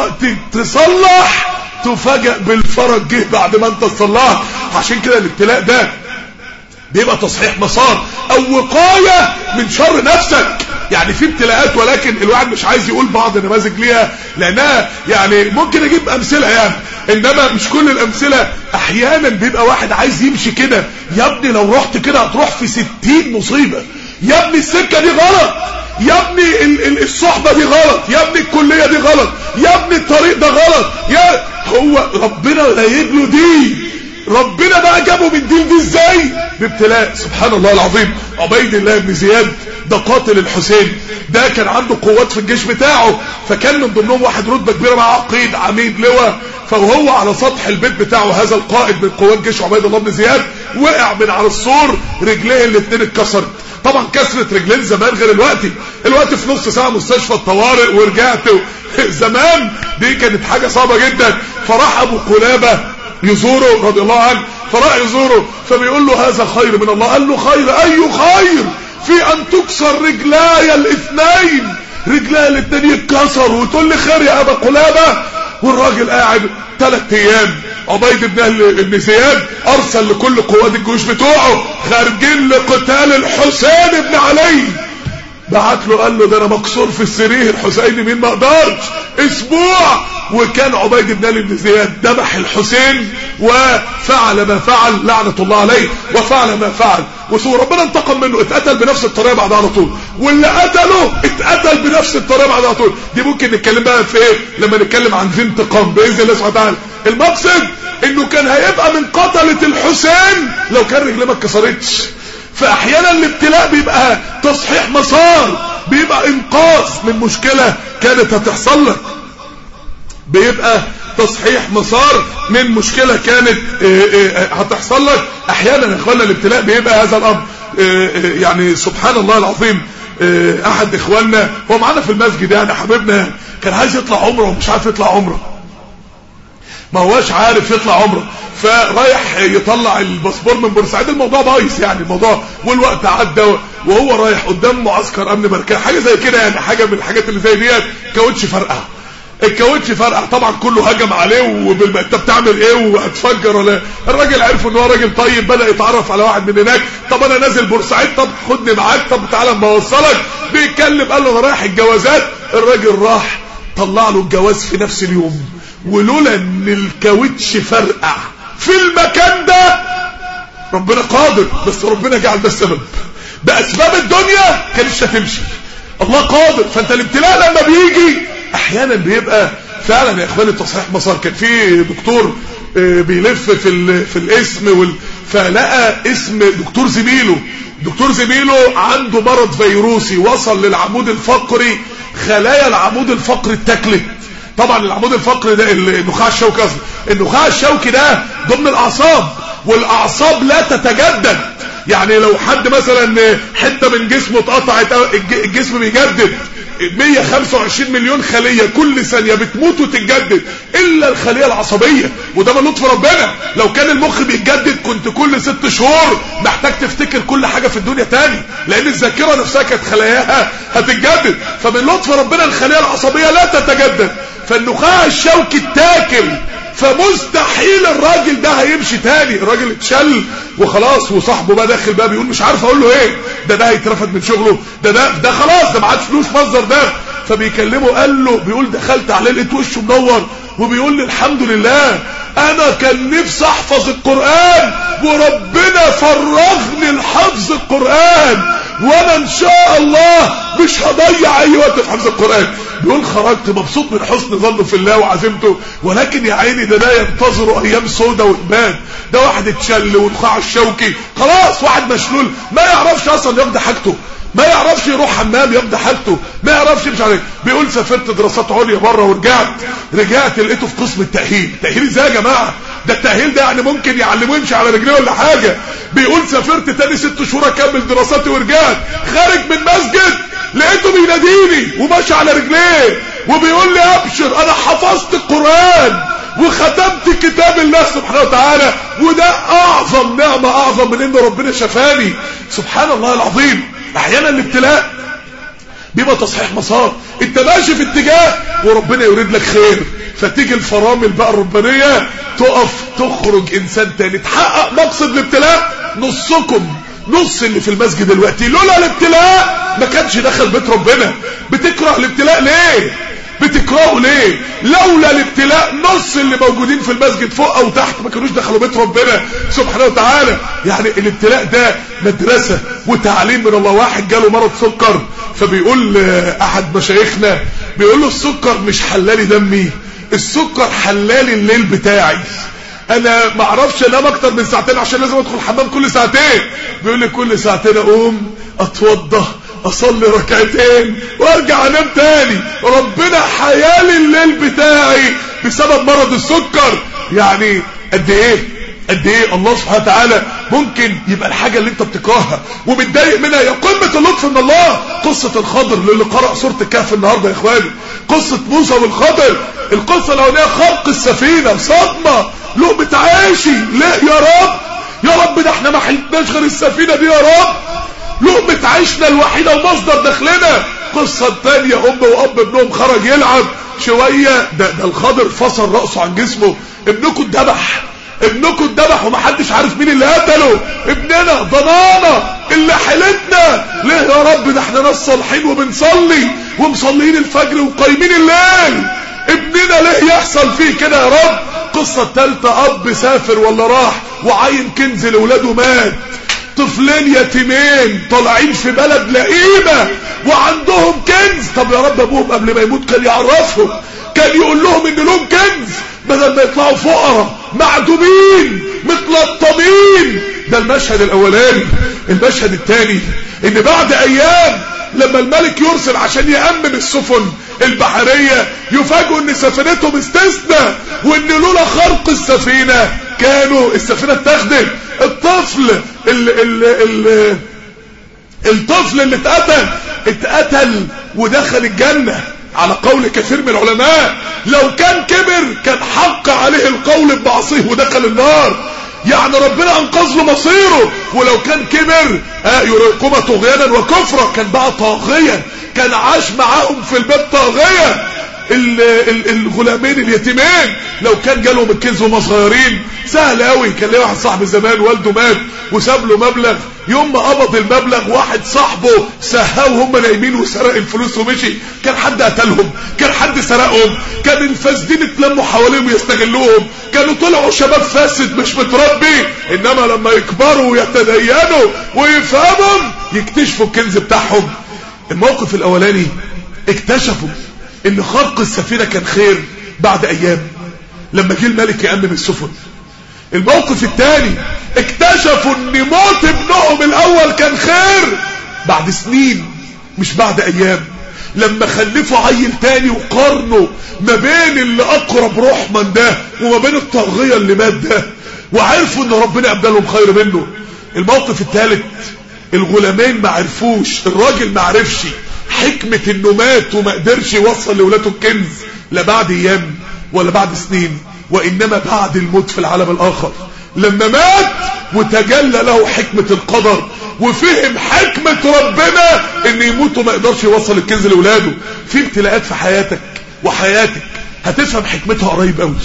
تصلح تفاجأ بالفرج جه بعد ما انت تصلحت عشان كده الابتلاء ده بيبقى تصحيح مسار او وقاية من شر نفسك يعني في ابتلاءات ولكن الواحد مش عايز يقول بعض النماذج ليها لانها يعني ممكن اجيب امثله يعني انما مش كل الامثله احيانا بيبقى واحد عايز يمشي كده يا ابني لو رحت كده هتروح في ستين مصيبه يا ابني السكه دي غلط يا ابني الصحبه دي غلط يا ابني الكليه دي غلط يا ابني الطريق ده غلط يا هو ربنا رايد له دي ربنا بقى جابه من دين دي ازاي بابتلاء سبحان الله العظيم عبيد الله بن زياد ده قاتل الحسين ده كان عنده قوات في الجيش بتاعه فكان من ضمنهم واحد رتبه كبيره مع عقيد عميد لواء فهو على سطح البيت بتاعه هذا القائد من قوات جيش عبيد الله بن زياد وقع من على السور رجليه الاثنين اتكسرت طبعا كسرة رجلين زمان غير الوقت الوقت في نص ساعة مستشفى الطوارئ ورجعت زمان دي كانت حاجة صعبة جدا فراح ابو قلابة يزوره رضي الله عنه فراح يزوره فبيقول له هذا خير من الله قال له خير اي خير في ان تكسر رجلاي الاثنين رجلاي الاثنين يتكسر وتقول لي خير يا ابا قلابة والراجل قاعد ثلاث ايام عبيد بن ابن زياد ارسل لكل قوات الجيوش بتوعه خارجين لقتال الحسين بن علي بعت له قال له ده انا مكسور في السرير حسين مين ما اقدرش اسبوع وكان عبيد بن ابن زياد ذبح الحسين وفعل ما فعل لعنة الله عليه وفعل ما فعل وربنا انتقم منه اتقتل بنفس الطريقة بعد على طول واللي قتله اتقتل بنفس الطريقة بعد على طول دي ممكن نتكلم بقى في ايه لما نتكلم عن ذي انتقام باذن الله سبحانه وتعالى المقصد انه كان هيبقى من قتلة الحسين لو كان رجليه ما اتكسرتش فاحيانا الابتلاء بيبقى تصحيح مسار بيبقى انقاذ من مشكلة كانت هتحصل لك بيبقى تصحيح مسار من مشكلة كانت هتحصل لك احيانا يا اخوانا الابتلاء بيبقى هذا الامر يعني سبحان الله العظيم احد اخواننا هو معانا في المسجد يعني حبيبنا كان عايز يطلع عمره ومش عارف يطلع عمره ما هواش عارف يطلع عمره فرايح يطلع الباسبور من بورسعيد الموضوع بايظ يعني الموضوع والوقت عدى وهو رايح قدام معسكر امن مركزي حاجه زي كده يعني حاجه من الحاجات اللي زي ديت كاوتش فرقع الكاوتش فرقع طبعا كله هجم عليه وبالم... انت بتعمل ايه وهتفجر ولا الراجل عرف ان هو راجل طيب بدا يتعرف على واحد من هناك طب انا نازل بورسعيد طب خدني معاك طب تعالى اما اوصلك بيتكلم قال له انا رايح الجوازات الراجل راح طلع له الجواز في نفس اليوم ولولا ان الكاوتش فرقع في المكان ده ربنا قادر بس ربنا جعل ده السبب باسباب الدنيا كانتش هتمشي الله قادر فانت الابتلاء لما بيجي احيانا بيبقى فعلا يا اخواني تصحيح مسار كان في دكتور بيلف في في الاسم وال... فلقى اسم دكتور زميله دكتور زميله عنده مرض فيروسي وصل للعمود الفقري خلايا العمود الفقري اتاكلت طبعا العمود الفقري ده النخاع الشوكي قصدي النخاع الشوكي ده ضمن الاعصاب والاعصاب لا تتجدد يعني لو حد مثلا حته من جسمه اتقطعت الجسم بيجدد 125 مليون خليه كل ثانيه بتموت وتتجدد الا الخليه العصبيه وده من لطف ربنا لو كان المخ بيتجدد كنت كل ست شهور محتاج تفتكر كل حاجه في الدنيا تاني لان الذاكره نفسها كانت خلاياها هتتجدد فمن لطف ربنا الخليه العصبيه لا تتجدد فالنخاع الشوكي اتاكل فمستحيل الراجل ده هيمشي تاني الراجل اتشل وخلاص وصاحبه بقى داخل بقى بيقول مش عارف اقول له ايه ده ده هيترفد من شغله ده ده ده خلاص ده ما عادش فلوس مصدر ده فبيكلمه قال له بيقول دخلت عليه لقيت وشه منور وبيقول لي الحمد لله انا كان نفسي احفظ القرآن وربنا فرغني لحفظ القرآن وانا ان شاء الله مش هضيع اي وقت في حفظ القرآن بيقول خرجت مبسوط من حسن ظنه في الله وعزيمته ولكن يا عيني ده ده ينتظر ايام سودة وإقبال ده واحد اتشل والقاع الشوكي خلاص واحد مشلول ما يعرفش اصلا يقضي حاجته ما يعرفش يروح حمام يقضي حاجته ما يعرفش مش عارف بيقول سافرت دراسات عليا بره ورجعت رجعت لقيته في قسم التأهيل التأهيل ازاي يا جماعه ده التأهيل ده يعني ممكن يعلموه يمشي على رجليه ولا حاجه بيقول سافرت تاني ست شهور اكمل دراساتي ورجعت خارج من مسجد لقيته بيناديني وماشي على رجليه وبيقول لي ابشر انا حفظت القرآن وختمت كتاب الله سبحانه وتعالى وده اعظم نعمة اعظم من ان ربنا شفاني سبحان الله العظيم احيانا الابتلاء بيبقى تصحيح مسار انت ماشي في اتجاه وربنا يريد لك خير فتيجي الفرامل بقى الربانية تقف تخرج انسان تاني تحقق مقصد الابتلاء نصكم نص اللي في المسجد دلوقتي لولا الابتلاء ما كانش دخل بيت ربنا بتكره الابتلاء ليه بتكرهه ليه لولا الابتلاء نص اللي موجودين في المسجد فوق او تحت ما كانوش دخلوا بيت ربنا سبحانه وتعالى يعني الابتلاء ده مدرسة وتعليم من الله واحد جاله مرض سكر فبيقول احد مشايخنا بيقول له السكر مش حلالي دمي السكر حلالي الليل بتاعي انا ما اعرفش انام اكتر من ساعتين عشان لازم ادخل الحمام كل ساعتين بيقول لي كل ساعتين اقوم اتوضى اصلي ركعتين وارجع انام تاني ربنا حيالي الليل بتاعي بسبب مرض السكر يعني قد ايه قد ايه الله سبحانه وتعالى ممكن يبقى الحاجة اللي انت بتكرهها ومتضايق منها يا قمة اللطف من الله قصة الخضر اللي قرأ سورة الكهف النهاردة يا اخواني قصة موسى والخضر القصة الاولانية خلق السفينة صدمة لقمة عيشي ليه يا رب يا رب ده احنا ما حلتناش غير السفينة دي يا رب لقمة عيشنا الوحيدة ومصدر دخلنا قصة تانية ام واب ابنهم خرج يلعب شوية ده, ده الخضر فصل رأسه عن جسمه ابنكم اتذبح ابنكم اتذبح ومحدش عارف مين اللي قتله ابننا ضنانا اللي حيلتنا ليه يا رب ده احنا ناس صالحين وبنصلي ومصلين الفجر وقايمين الليل ابننا ليه يحصل فيه كده يا رب قصة تالتة اب سافر ولا راح وعين كنز لاولاده مات طفلين يتيمين طالعين في بلد لئيمة وعندهم كنز طب يا رب ابوهم قبل ما يموت كان يعرفهم كان يقول لهم ان لهم كنز بدل ما يطلعوا فقراء معدومين متلطمين ده المشهد الاولاني المشهد الثاني ان بعد ايام لما الملك يرسل عشان يأمن السفن البحرية يفاجئوا ان سفينتهم استثنى وان لولا خرق السفينة كانوا السفينة اتاخدت الطفل ال ال ال الطفل اللي اتقتل اتقتل ودخل الجنة على قول كثير من العلماء لو كان كبر كان حق عليه القول بمعصيه ودخل النار يعني ربنا انقذ له مصيره ولو كان كبر آه يريكما طغيانا وكفرا كان بقى طاغيا كان عاش معاهم في البيت طاغيا الغلامين اليتيمين لو كان جالهم الكنز وهم صغيرين سهل قوي كان ليه واحد صاحب زمان والده مات وساب له مبلغ يوم ما قبض المبلغ واحد صاحبه سهاه وهم نايمين وسرق الفلوس ومشي كان حد قتلهم كان حد سرقهم كان الفاسدين اتلموا حواليهم يستغلوهم كانوا طلعوا شباب فاسد مش متربي انما لما يكبروا ويتدينوا ويفهموا يكتشفوا الكنز بتاعهم الموقف الاولاني اكتشفوا ان خرق السفينة كان خير بعد ايام لما جه الملك يأمن السفن الموقف الثاني اكتشفوا ان موت ابنهم الاول كان خير بعد سنين مش بعد ايام لما خلفوا عيل تاني وقارنوا ما بين اللي اقرب رحما ده وما بين الطاغية اللي مات ده وعرفوا ان ربنا ابدالهم خير منه الموقف الثالث الغلامين ما عرفوش الراجل ما عرفش حكمة انه مات وما قدرش يوصل لولاته الكنز لا بعد ايام ولا بعد سنين وانما بعد الموت في العالم الاخر لما مات وتجلى له حكمة القدر وفهم حكمة ربنا ان يموت وما يقدرش يوصل الكنز لولاده في ابتلاءات في حياتك وحياتك هتفهم حكمتها قريب قوي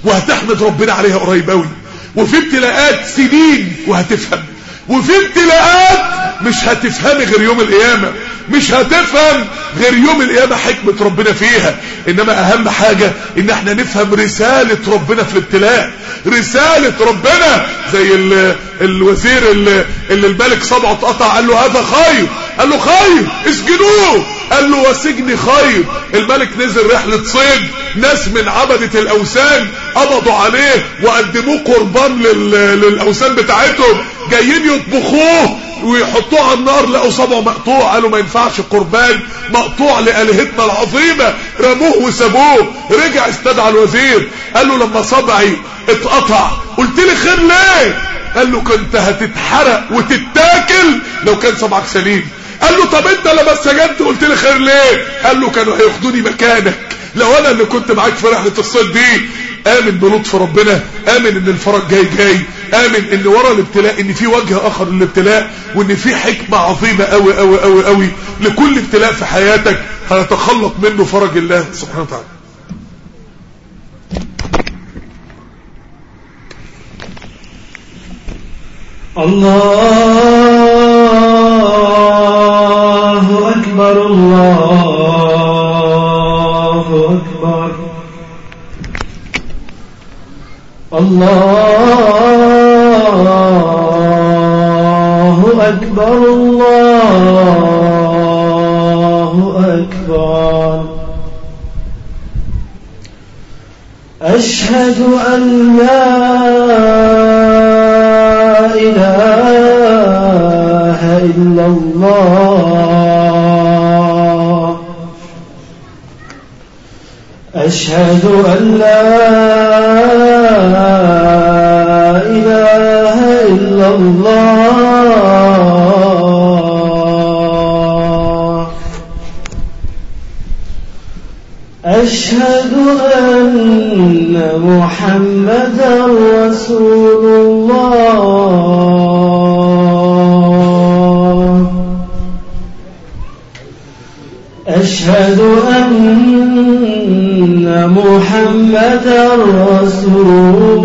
وهتحمد ربنا عليها قريب قوي وفي ابتلاءات سنين وهتفهم وفي ابتلاءات مش هتفهمي غير يوم القيامة مش هتفهم غير يوم القيامة حكمة ربنا فيها انما اهم حاجة ان احنا نفهم رسالة ربنا في الابتلاء رسالة ربنا زي ال الوزير اللي, اللي الملك صبعه اتقطع قال له هذا خير قال له خير اسجنوه قال له وسجن خير الملك نزل رحلة صيد ناس من عبدة الاوثان قبضوا عليه وقدموه قربان للاوثان بتاعتهم جايين يطبخوه ويحطوه على النار لقوا صبعه مقطوع قالوا ما ينفعش قربان مقطوع لآلهتنا العظيمة رموه وسابوه رجع استدعى الوزير قال له لما صبعي اتقطع قلت لي خير ليه قال له كنت هتتحرق وتتاكل لو كان صبعك سليم قال له طب انت لما سجنت قلت لي خير ليه قال له كانوا هياخدوني مكانك لو انا اللي كنت معاك في رحلة الصيد دي امن بلطف ربنا امن ان الفرج جاي جاي امن ان ورا الابتلاء ان في وجه اخر للابتلاء وان في حكمة عظيمة قوي قوي قوي قوي لكل ابتلاء في حياتك هيتخلق منه فرج الله سبحانه وتعالى الله أكبر الله أكبر الله أكبر الله أكبر أشهد أن لا إله إلا الله أشهد أن لا إله إلا الله أشهد أن محمدا رسول الله أشهد أن محمدا رسول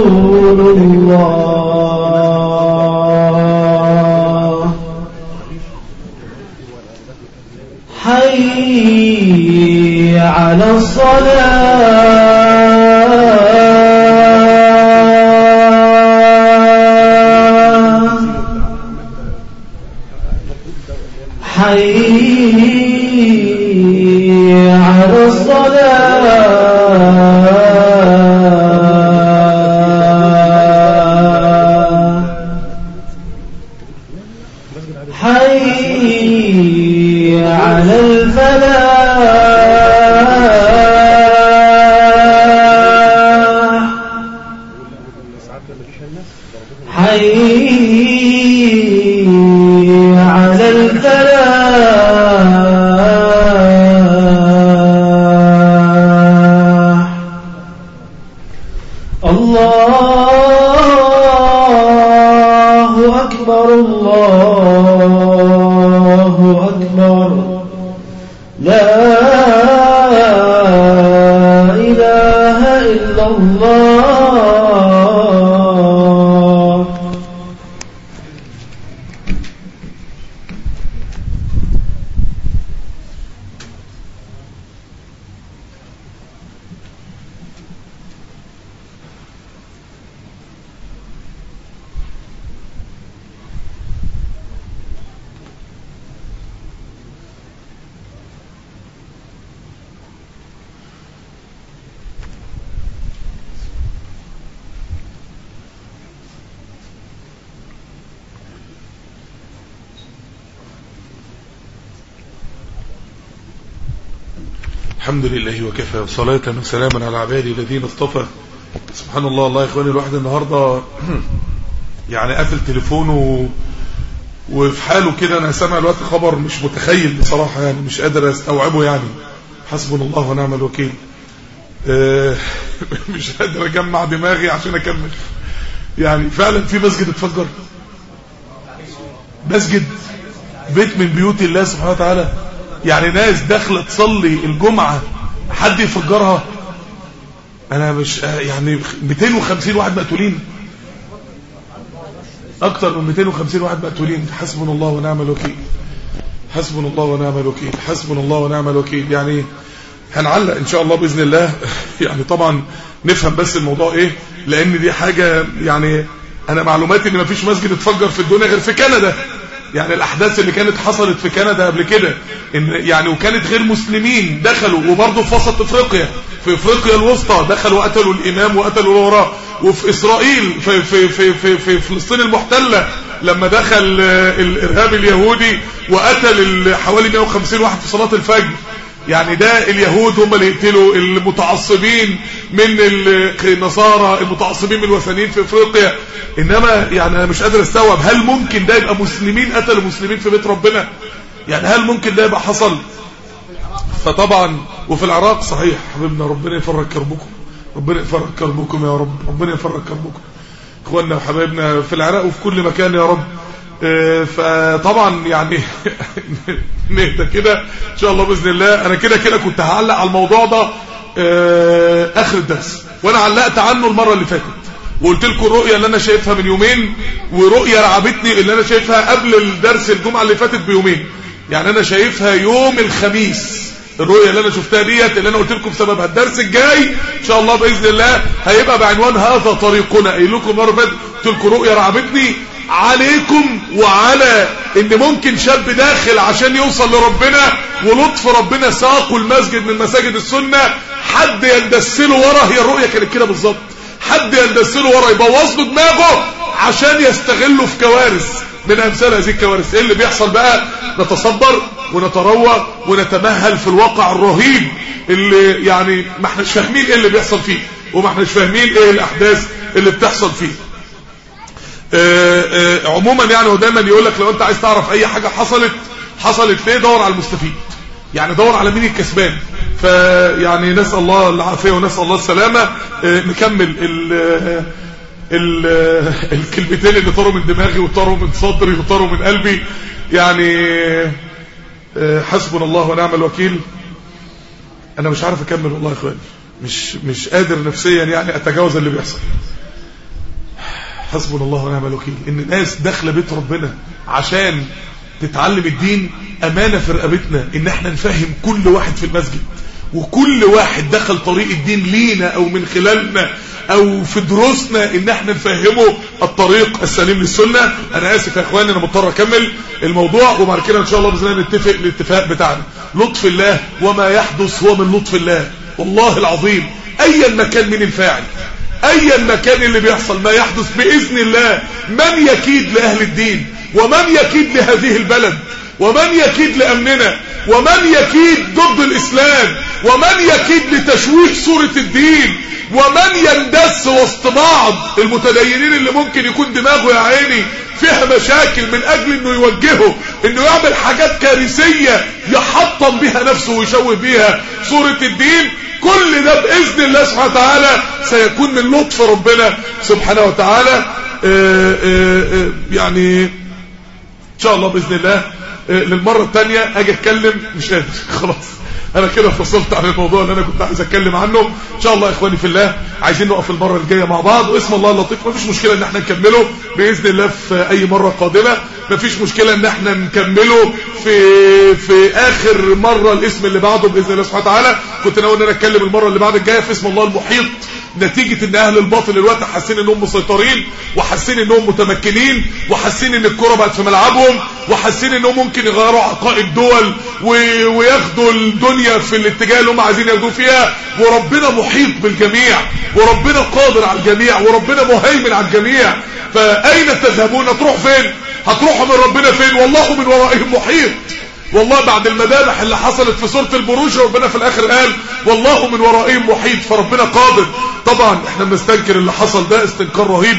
الله حي على الصلاة حي على الصلاة حي على الفلاح حي على الفلاح الله أكبر الله أكبر لا إله إلا الله الحمد لله وكفى وصلاة وسلاما على عبادي الذين اصطفى سبحان الله الله يا اخواني الواحد النهاردة يعني قافل تليفونه وفي حاله كده انا سامع الوقت خبر مش متخيل بصراحة يعني مش قادر استوعبه يعني حسبنا الله ونعم الوكيل آه، مش قادر اجمع دماغي عشان اكمل يعني فعلا في مسجد اتفجر مسجد بيت من بيوت الله سبحانه وتعالى يعني ناس داخله تصلي الجمعة حد يفجرها انا مش آه، يعني 250 واحد مقتولين اكتر من 250 واحد مقتولين حسبنا الله ونعم الوكيل حسبنا الله ونعم الوكيل حسبنا الله ونعم الوكيل يعني هنعلق ان شاء الله باذن الله يعني طبعا نفهم بس الموضوع ايه لان دي حاجه يعني انا معلوماتي ان مفيش مسجد اتفجر في الدنيا غير في كندا يعني الاحداث اللي كانت حصلت في كندا قبل كده ان يعني وكانت غير مسلمين دخلوا وبرضه في وسط افريقيا في افريقيا الوسطى دخلوا قتلوا الامام وقتلوا اللي وراه وفي اسرائيل في في في في, في فلسطين المحتله لما دخل آه، الارهاب اليهودي وقتل ال- حوالي 150 واحد في صلاه الفجر يعني ده اليهود هم اللي يقتلوا المتعصبين من النصارى المتعصبين من الوثنيين في افريقيا انما يعني انا مش قادر استوعب هل ممكن ده يبقى مسلمين قتلوا مسلمين في بيت ربنا يعني هل ممكن ده يبقى حصل فطبعا وفي العراق صحيح حبيبنا ربنا يفرج كربكم ربنا يفرج كربكم يا رب ربنا يفرج كربكم اخواننا وحبايبنا في العراق وفي كل مكان يا رب آه، فطبعا يعني نهدى كده ان شاء الله باذن الله انا كده كده كنت هعلق على الموضوع ده آه، اخر الدرس وانا علقت عنه المره اللي فاتت وقلت لكم الرؤيه اللي انا شايفها من يومين ورؤيه رعبتني اللي انا شايفها قبل الدرس الجمعه اللي فاتت بيومين يعني انا شايفها يوم الخميس الرؤيه اللي انا شفتها ديت اللي انا قلت لكم سببها الدرس الجاي ان شاء الله باذن الله هيبقى بعنوان هذا طريقنا قايل لكم مره فاتت قلت لكم رؤيه رعبتني عليكم وعلى ان ممكن شاب داخل عشان يوصل لربنا ولطف ربنا ساقه المسجد من مساجد السنه حد يندسله ورا هي الرؤيه كانت كده بالظبط حد يندسله ورا يبوظ له دماغه عشان يستغله في كوارث من امثال هذه الكوارث ايه اللي بيحصل بقى نتصبر ونتروى ونتمهل في الواقع الرهيب اللي يعني ما احناش فاهمين ايه اللي بيحصل فيه وما احناش فاهمين ايه الاحداث اللي بتحصل فيه آه، آه، عموما يعني هو دايما يقول لك لو انت عايز تعرف اي حاجه حصلت حصلت ليه دور على المستفيد يعني دور على مين الكسبان فيعني نسال الله العافيه ونسال الله السلامه آه، نكمل ال ال الكلمتين اللي طاروا من دماغي وطاروا من صدري وطاروا من قلبي يعني آه، حسبنا الله ونعم الوكيل انا مش عارف اكمل والله يا اخواني مش مش قادر نفسيا يعني اتجاوز اللي بيحصل حسبنا الله ونعم الوكيل ان الناس داخله بيت ربنا عشان تتعلم الدين امانه في رقبتنا ان احنا نفهم كل واحد في المسجد وكل واحد دخل طريق الدين لينا او من خلالنا او في دروسنا ان احنا نفهمه الطريق السليم للسنه انا اسف يا اخواني انا مضطر اكمل الموضوع وبعد كده ان شاء الله باذن الله نتفق الاتفاق بتاعنا لطف الله وما يحدث هو من لطف الله والله العظيم ايا ما كان من الفاعل ايا ما كان اللي بيحصل ما يحدث باذن الله من يكيد لاهل الدين ومن يكيد لهذه البلد ومن يكيد لامننا ومن يكيد ضد الاسلام ومن يكيد لتشويه صوره الدين ومن يندس وسط بعض المتدينين اللي ممكن يكون دماغه يا عيني فيها مشاكل من اجل انه يوجهه انه يعمل حاجات كارثيه يحطم بها نفسه ويشوه بيها صوره الدين كل ده باذن الله سبحانه وتعالى سيكون من لطف ربنا سبحانه وتعالى آآ آآ يعني ان شاء الله باذن الله للمره الثانيه اجي اتكلم مش قادر خلاص انا كده فصلت عن الموضوع اللي انا كنت عايز اتكلم عنه ان شاء الله يا اخواني في الله عايزين نقف المره الجايه مع بعض واسم الله اللطيف مفيش مشكله ان احنا نكمله باذن الله في اي مره قادمه مفيش مشكله ان احنا نكمله في في اخر مره الاسم اللي بعده باذن الله سبحانه وتعالى كنت ناوي ان انا اتكلم المره اللي بعد الجايه في اسم الله المحيط نتيجة ان اهل الباطل الوقت حاسين انهم مسيطرين وحاسين انهم متمكنين وحاسين ان الكرة بقت في ملعبهم وحاسين انهم ممكن يغيروا عقائد دول وياخدوا الدنيا في الاتجاه اللي هم عايزين ياخدوه فيها وربنا محيط بالجميع وربنا قادر على الجميع وربنا مهيمن على الجميع فاين تذهبون تروح فين هتروحوا من ربنا فين والله من ورائهم محيط والله بعد المذابح اللي حصلت في سورة البروج ربنا في الاخر قال والله من ورائهم محيط فربنا قادر طبعا احنا بنستنكر اللي حصل ده استنكار رهيب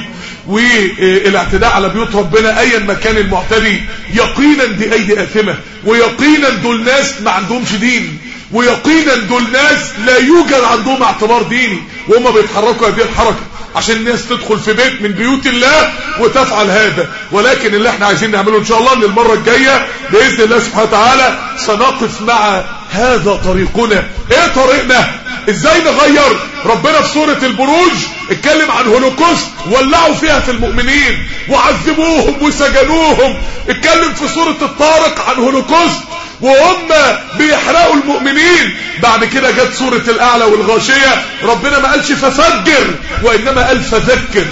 والاعتداء على بيوت ربنا ايا ما كان المعتدي يقينا دي ايدي اثمه ويقينا دول ناس ما عندهمش دين ويقينا دول ناس لا يوجد عندهم اعتبار ديني وهم بيتحركوا هذه الحركه عشان الناس تدخل في بيت من بيوت الله وتفعل هذا ولكن اللي احنا عايزين نعمله ان شاء الله ان المرة الجاية باذن الله سبحانه وتعالى سنقف مع هذا طريقنا ايه طريقنا ازاي نغير ربنا في سورة البروج اتكلم عن هولوكوست ولعوا فيها في المؤمنين وعذبوهم وسجنوهم اتكلم في سورة الطارق عن هولوكوست وهم بيحرقوا المؤمنين بعد كده جت سورة الاعلى والغاشية ربنا ما قالش ففجر وانما قال فذكر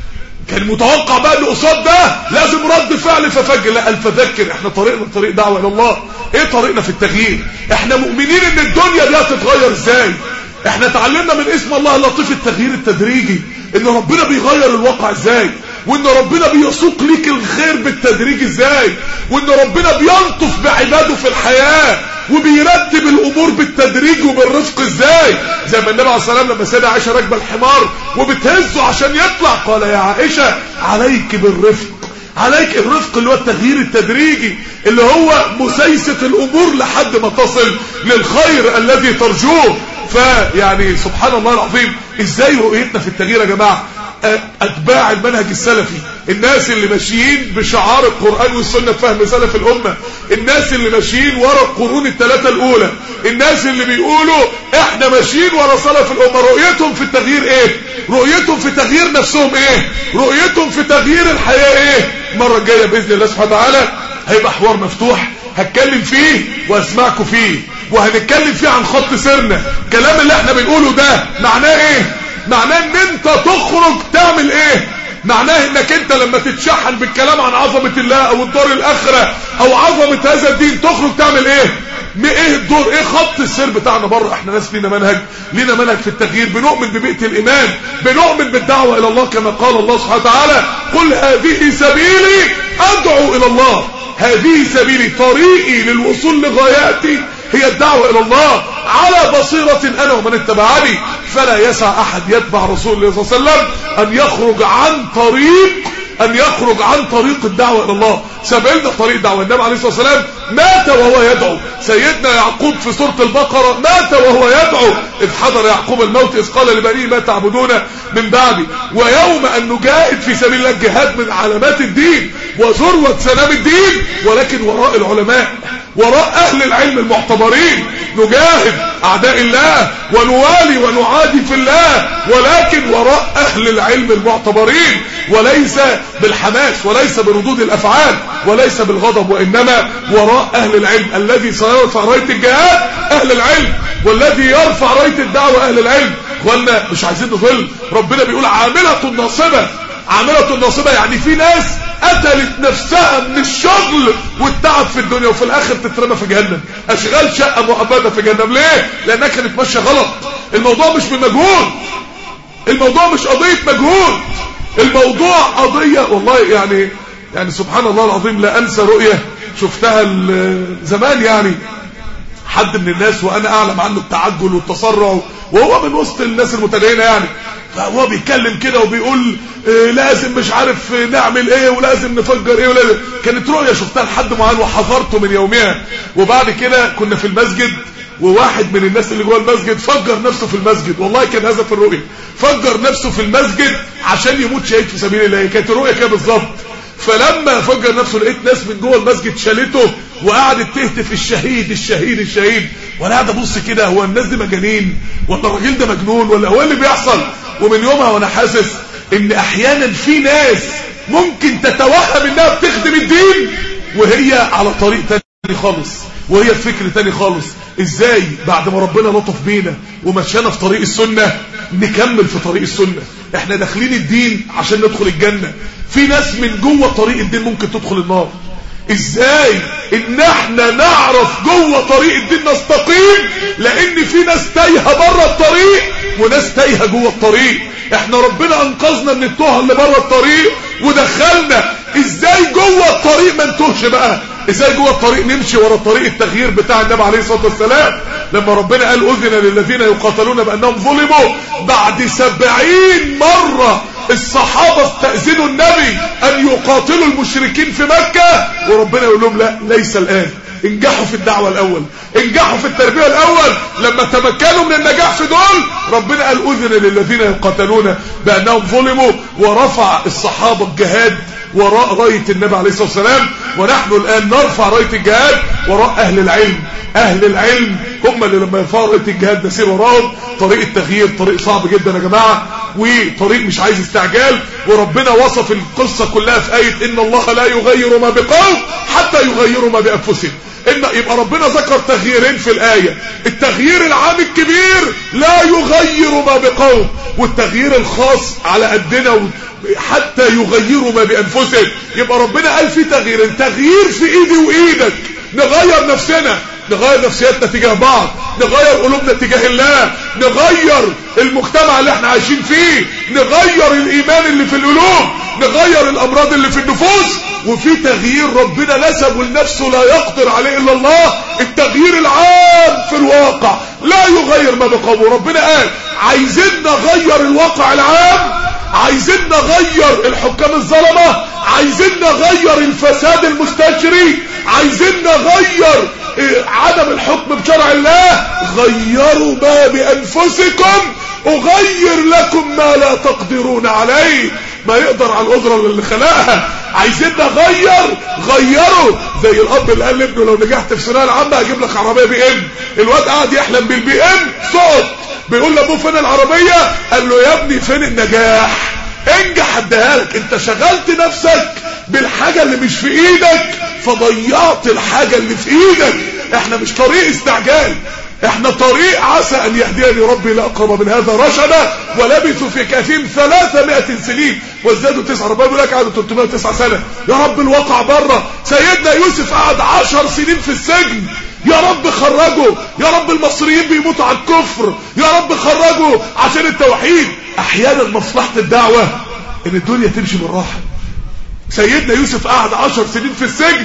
كان متوقع بقى ان قصاد ده لازم رد فعل ففجر لا قال فذكر احنا طريقنا طريق دعوه الى الله ايه طريقنا في التغيير احنا مؤمنين ان الدنيا دي هتتغير ازاي احنا اتعلمنا من اسم الله اللطيف التغيير التدريجي ان ربنا بيغير الواقع ازاي وان ربنا بيسوق ليك الخير بالتدريج ازاي وان ربنا بيلطف بعباده في الحياة وبيرتب الامور بالتدريج وبالرفق ازاي زي ما النبي عليه الصلاه والسلام لما سيدة عائشه راكبه الحمار وبتهزه عشان يطلع قال يا عائشه عليك بالرفق عليك الرفق اللي هو التغيير التدريجي اللي هو مسيسة الامور لحد ما تصل للخير الذي ترجوه فيعني سبحان الله العظيم ازاي رؤيتنا في التغيير يا جماعه اتباع المنهج السلفي الناس اللي ماشيين بشعار القرآن والسنة فهم سلف الامة الناس اللي ماشيين ورا القرون الثلاثة الاولى الناس اللي بيقولوا احنا ماشيين ورا سلف الامة رؤيتهم في التغيير ايه رؤيتهم في تغيير نفسهم ايه رؤيتهم في تغيير الحياة ايه المرة الجاية باذن الله سبحانه وتعالى هيبقى حوار مفتوح هتكلم فيه واسمعكم فيه وهنتكلم فيه عن خط سيرنا الكلام اللي احنا بنقوله ده معناه ايه معناه ان انت تخرج تعمل ايه معناه انك انت لما تتشحن بالكلام عن عظمة الله او الدار الاخرة او عظمة هذا الدين تخرج تعمل ايه ايه الدور ايه خط السير بتاعنا بره احنا ناس لينا منهج لينا منهج في التغيير بنؤمن ببيئة الايمان بنؤمن بالدعوة الى الله كما قال الله سبحانه وتعالى قل هذه سبيلي ادعو الى الله هذه سبيلي طريقي للوصول لغاياتي هي الدعوة الى الله على بصيرة انا ومن اتبعني فلا يسع احد يتبع رسول الله صلى الله عليه وسلم ان يخرج عن طريق ان يخرج عن طريق الدعوة الى الله سبيلنا طريق الدعوة النبي عليه الصلاة والسلام مات وهو يدعو سيدنا يعقوب في سورة البقرة مات وهو يدعو اذ حضر يعقوب الموت اذ قال لبنيه ما تعبدون من بعدي ويوم ان نجاهد في سبيل الله الجهاد من علامات الدين وذروة سلام الدين ولكن وراء العلماء وراء اهل العلم المعتبرين نجاهد اعداء الله ونوالي ونعادي في الله ولكن وراء اهل العلم المعتبرين وليس بالحماس وليس بردود الافعال وليس بالغضب وانما وراء اهل العلم الذي سيرفع رايه الجهاد اهل العلم والذي يرفع رايه الدعوه اهل العلم اخوانا مش عايزين نضل ربنا بيقول عامله ناصبه عامله ناصبه يعني في ناس قتلت نفسها من الشغل والتعب في الدنيا وفي الاخر تترمى في جهنم اشغال شقه مؤبده في جهنم ليه لانها كانت ماشيه غلط الموضوع مش بمجهود الموضوع مش قضيه مجهود الموضوع قضيه والله يعني يعني سبحان الله العظيم لا انسى رؤيه شفتها زمان يعني حد من الناس وانا اعلم عنه التعجل والتسرع وهو من وسط الناس المتدينه يعني فهو بيتكلم كده وبيقول إيه لازم مش عارف نعمل ايه ولازم نفجر ايه ولازم كانت رؤية شفتها لحد معين وحضرته من يومها وبعد كده كنا في المسجد وواحد من الناس اللي جوه المسجد فجر نفسه في المسجد والله كان هذا في الرؤية فجر نفسه في المسجد عشان يموت شهيد في سبيل الله كانت الرؤية كده بالظبط فلما فجر نفسه لقيت ناس من جوه المسجد شالته وقعدت تهتف الشهيد الشهيد الشهيد وانا قاعد ابص كده هو الناس دي مجانين ولا الراجل ده مجنون ولا هو اللي بيحصل ومن يومها وانا حاسس ان احيانا في ناس ممكن تتوهم انها بتخدم الدين وهي على طريق تاني خالص وهي في فكر تاني خالص ازاي بعد ما ربنا لطف بينا ومشانا في طريق السنة نكمل في طريق السنة احنا داخلين الدين عشان ندخل الجنة في ناس من جوه طريق الدين ممكن تدخل النار ازاي ان احنا نعرف جوه طريق الدين نستقيم لان في ناس تايهه بره الطريق وناس تايهه جوه الطريق احنا ربنا انقذنا من التوهه اللي بره الطريق ودخلنا ازاي جوه الطريق ما نتوهش بقى ازاي جوه الطريق نمشي ورا طريق التغيير بتاع النبي عليه الصلاه والسلام لما ربنا قال اذن للذين يقاتلون بانهم ظلموا بعد سبعين مره الصحابة استأذنوا النبي أن يقاتلوا المشركين في مكة وربنا يقول لهم لا ليس الآن انجحوا في الدعوة الأول انجحوا في التربية الأول لما تمكنوا من النجاح في دول ربنا قال أذن للذين يقاتلون بأنهم ظلموا ورفع الصحابة الجهاد وراء راية النبي عليه الصلاة والسلام ونحن الآن نرفع راية الجهاد وراء أهل العلم أهل العلم هم اللي لما يرفعوا راية الجهاد نسير وراهم طريق التغيير طريق صعب جدا يا جماعة وطريق مش عايز استعجال وربنا وصف القصة كلها في آية إن الله لا يغير ما بقوم حتى يغيروا ما بأنفسهم إن يبقى ربنا ذكر تغييرين في الآية التغيير العام الكبير لا يغير ما بقوم والتغيير الخاص على قدنا حتى يغيروا ما بأنفسهم يبقى ربنا قال في تغيير تغيير في ايدي وايدك نغير نفسنا نغير نفسياتنا تجاه بعض نغير قلوبنا تجاه الله نغير المجتمع اللي احنا عايشين فيه نغير الايمان اللي في القلوب نغير الامراض اللي في النفوس وفي تغيير ربنا نسبه لنفسه لا يقدر عليه الا الله التغيير العام في الواقع لا يغير ما بقومه ربنا قال عايزين نغير الواقع العام عايزين نغير الحكام الظلمة عايزين نغير الفساد المستجري عايزين نغير عدم الحكم بشرع الله غيروا ما بأنفسكم أغير لكم ما لا تقدرون عليه ما يقدر على الأجرة اللي خلقها عايزين نغير غيروا زي الأب اللي قال لابنه لو نجحت في الثانويه العامة هجيب لك عربية بي ام الواد قاعد يحلم بالبي ام صوت بيقول لابوه فين العربية قال له يا ابني فين النجاح انجح اديها لك انت شغلت نفسك بالحاجة اللي مش في ايدك فضيعت الحاجة اللي في ايدك احنا مش طريق استعجال احنا طريق عسى ان يهديني ربي لاقرب من هذا رشدا ولبثوا في كهفهم 300 سنين وازدادوا تسعة ربنا بيقول لك قعدوا 309 سنة يا رب الواقع بره سيدنا يوسف قعد 10 سنين في السجن يا رب خرجوا يا رب المصريين بيموتوا على الكفر يا رب خرجوا عشان التوحيد احيانا مصلحة الدعوة ان الدنيا تمشي بالراحة سيدنا يوسف قعد 10 سنين في السجن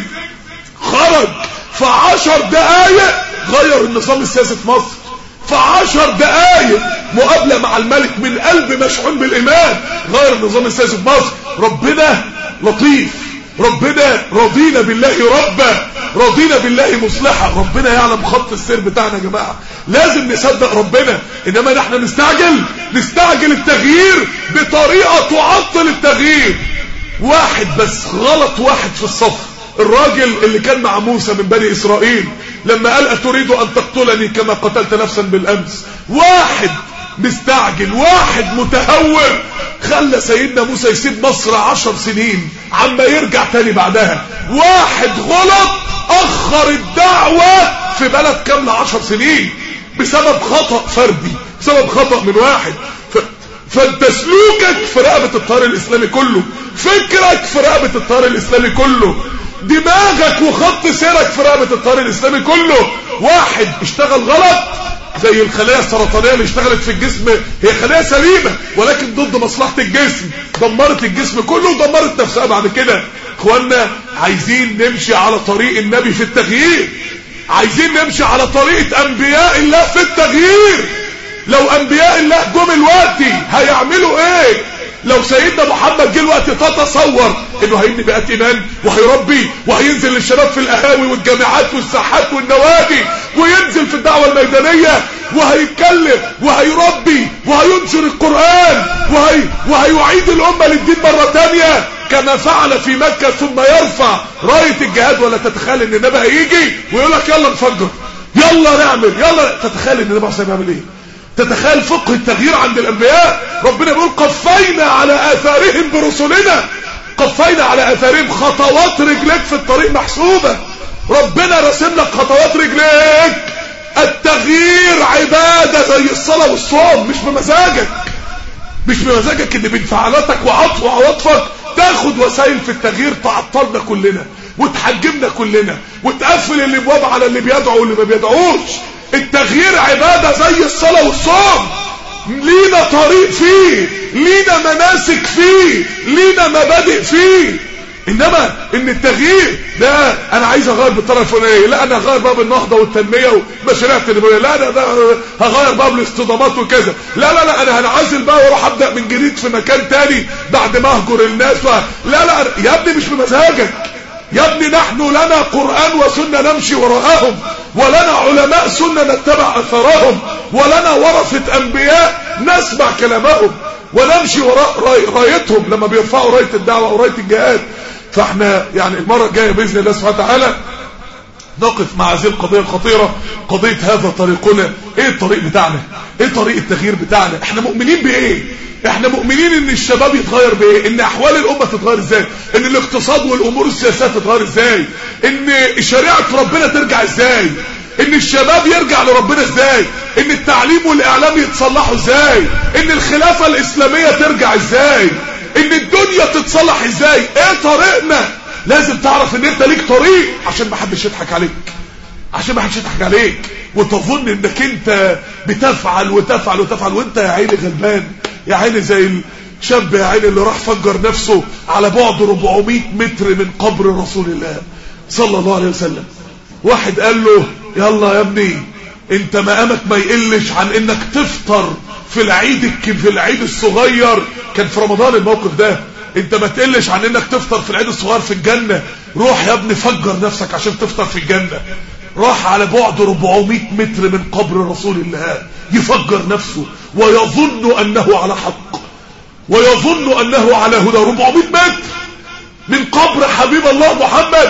خرج في 10 دقايق غير النظام السياسي في مصر في عشر دقايق مقابلة مع الملك من قلب مشحون بالإيمان غير النظام السياسي في مصر ربنا لطيف ربنا رضينا بالله ربا رضينا بالله مصلحة ربنا يعلم خط السير بتاعنا يا جماعة لازم نصدق ربنا انما نحن نستعجل نستعجل التغيير بطريقة تعطل التغيير واحد بس غلط واحد في الصف الراجل اللي كان مع موسى من بني إسرائيل لما قال أتريد أن تقتلني كما قتلت نفسا بالأمس واحد مستعجل واحد متهور خلى سيدنا موسى يسيب مصر عشر سنين عما يرجع تاني بعدها واحد غلط أخر الدعوة في بلد كاملة عشر سنين بسبب خطأ فردي بسبب خطأ من واحد ف... فانت سلوكك في رقبة الطار الإسلامي كله فكرك في رقبة الطار الإسلامي كله دماغك وخط سيرك في رقبة الطار الإسلامي كله واحد اشتغل غلط زي الخلايا السرطانية اللي اشتغلت في الجسم هي خلايا سليمة ولكن ضد مصلحة الجسم دمرت الجسم كله ودمرت نفسها بعد كده اخوانا عايزين نمشي على طريق النبي في التغيير عايزين نمشي على طريقة انبياء الله في التغيير لو انبياء الله جم الوقتي هيعملوا ايه لو سيدنا محمد جه الوقت تتصور انه هيبني بيئات ايمان وهيربي وهينزل للشباب في القهاوي والجامعات والساحات والنوادي وينزل في الدعوه الميدانيه وهيتكلم وهيربي وهينشر القران وهي وهيعيد الامه للدين مره ثانيه كما فعل في مكة ثم يرفع راية الجهاد ولا تتخيل ان النبي هيجي ويقول لك يلا نفجر يلا نعمل يلا تتخيل ان النبي عليه يعمل ايه تتخيل فقه التغيير عند الانبياء ربنا بيقول قفينا على اثارهم برسلنا قفينا على اثارهم خطوات رجلك في الطريق محسوبة ربنا رسم لك خطوات رجلك التغيير عبادة زي الصلاة والصوم مش بمزاجك مش بمزاجك ان بانفعالاتك وعواطفك تاخد وسائل في التغيير تعطلنا كلنا وتحجمنا كلنا وتقفل اللي بواب على اللي بيدعو واللي ما بيدعوش التغيير عبادة زي الصلاة والصوم لينا طريق فيه لينا مناسك فيه لينا مبادئ فيه انما ان التغيير لا انا عايز اغير بالطريقه الفلانيه لا انا هغير بقى بالنهضه والتنميه ومشاريع التنميه لا انا ده هغير بقى بالاصطدامات وكذا لا لا لا انا هنعزل بقى واروح ابدا من جديد في مكان تاني بعد ما اهجر الناس و... لا لا يا ابني مش بمزاجك يا ابني نحن لنا قرآن وسنة نمشي وراءهم ولنا علماء سنة نتبع أثرهم ولنا ورثة أنبياء نسمع كلامهم ونمشي وراء راي رايتهم لما بيرفعوا رايه الدعوه او رايه الجهاد فاحنا يعني المره الجايه باذن الله سبحانه وتعالى نقف مع هذه القضية الخطيرة قضية هذا طريقنا ايه الطريق بتاعنا ايه طريق التغيير بتاعنا احنا مؤمنين بايه احنا مؤمنين ان الشباب يتغير بايه ان احوال الامة تتغير ازاي ان الاقتصاد والامور السياسية تتغير ازاي ان شريعة ربنا ترجع ازاي ان الشباب يرجع لربنا ازاي ان التعليم والاعلام يتصلحوا ازاي ان الخلافة الاسلامية ترجع ازاي ان الدنيا تتصلح ازاي ايه طريقنا لازم تعرف ان انت ليك طريق عشان ما حدش يضحك عليك عشان ما حدش يضحك عليك وتظن انك انت بتفعل وتفعل وتفعل وانت يا عيني غلبان يا عيني زي الشاب يا عيني اللي راح فجر نفسه على بعد 400 متر من قبر رسول الله صلى الله عليه وسلم واحد قال له يلا يا ابني انت مقامك ما يقلش عن انك تفطر في العيد في العيد الصغير كان في رمضان الموقف ده انت ما تقلش عن انك تفطر في العيد الصغير في الجنة روح يا ابني فجر نفسك عشان تفطر في الجنة راح على بعد 400 متر من قبر رسول الله يفجر نفسه ويظن انه على حق ويظن انه على هدى 400 متر من قبر حبيب الله محمد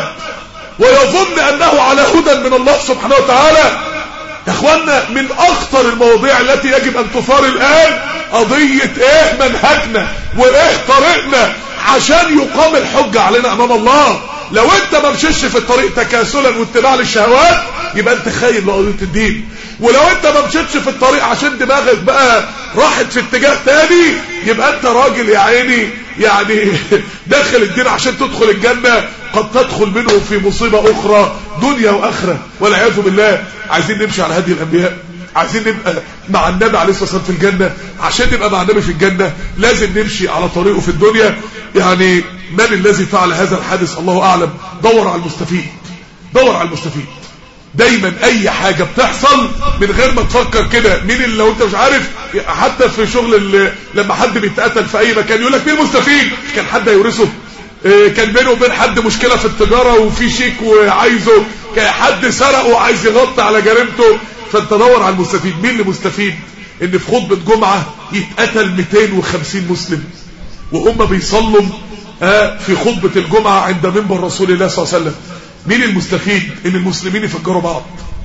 ويظن انه على هدى من الله سبحانه وتعالى يا اخوانا من اخطر المواضيع التي يجب ان تثار الان قضية ايه منهجنا وايه طريقنا عشان يقام الحجة علينا امام الله لو انت ما مشيش في الطريق تكاسلا واتباع للشهوات يبقى انت خاين لقضية الدين ولو انت ما مشيتش في الطريق عشان دماغك بقى راحت في اتجاه تاني يبقى انت راجل يا عيني يعني داخل الدين عشان تدخل الجنة قد تدخل منه في مصيبة اخرى دنيا واخرة والعياذ بالله عايزين نمشي على هدي الانبياء عايزين نبقى مع النبي عليه الصلاة والسلام في الجنة عشان نبقى مع النبي في الجنة لازم نمشي على طريقه في الدنيا يعني من الذي فعل هذا الحادث الله أعلم دور على المستفيد دور على المستفيد دايما اي حاجة بتحصل من غير ما تفكر كده مين اللي لو انت مش عارف حتى في شغل اللي لما حد بيتقتل في اي مكان يقول لك مين المستفيد كان حد هيورثه كان بينه وبين حد مشكلة في التجارة وفي شيك وعايزه كان حد سرقه وعايز يغطي على جريمته فانت دور على المستفيد مين اللي مستفيد ان في خطبة جمعة يتقتل 250 مسلم وهم بيصلوا في خطبة الجمعة عند منبر رسول الله صلى الله عليه وسلم مين المستفيد ان المسلمين يفجروا بعض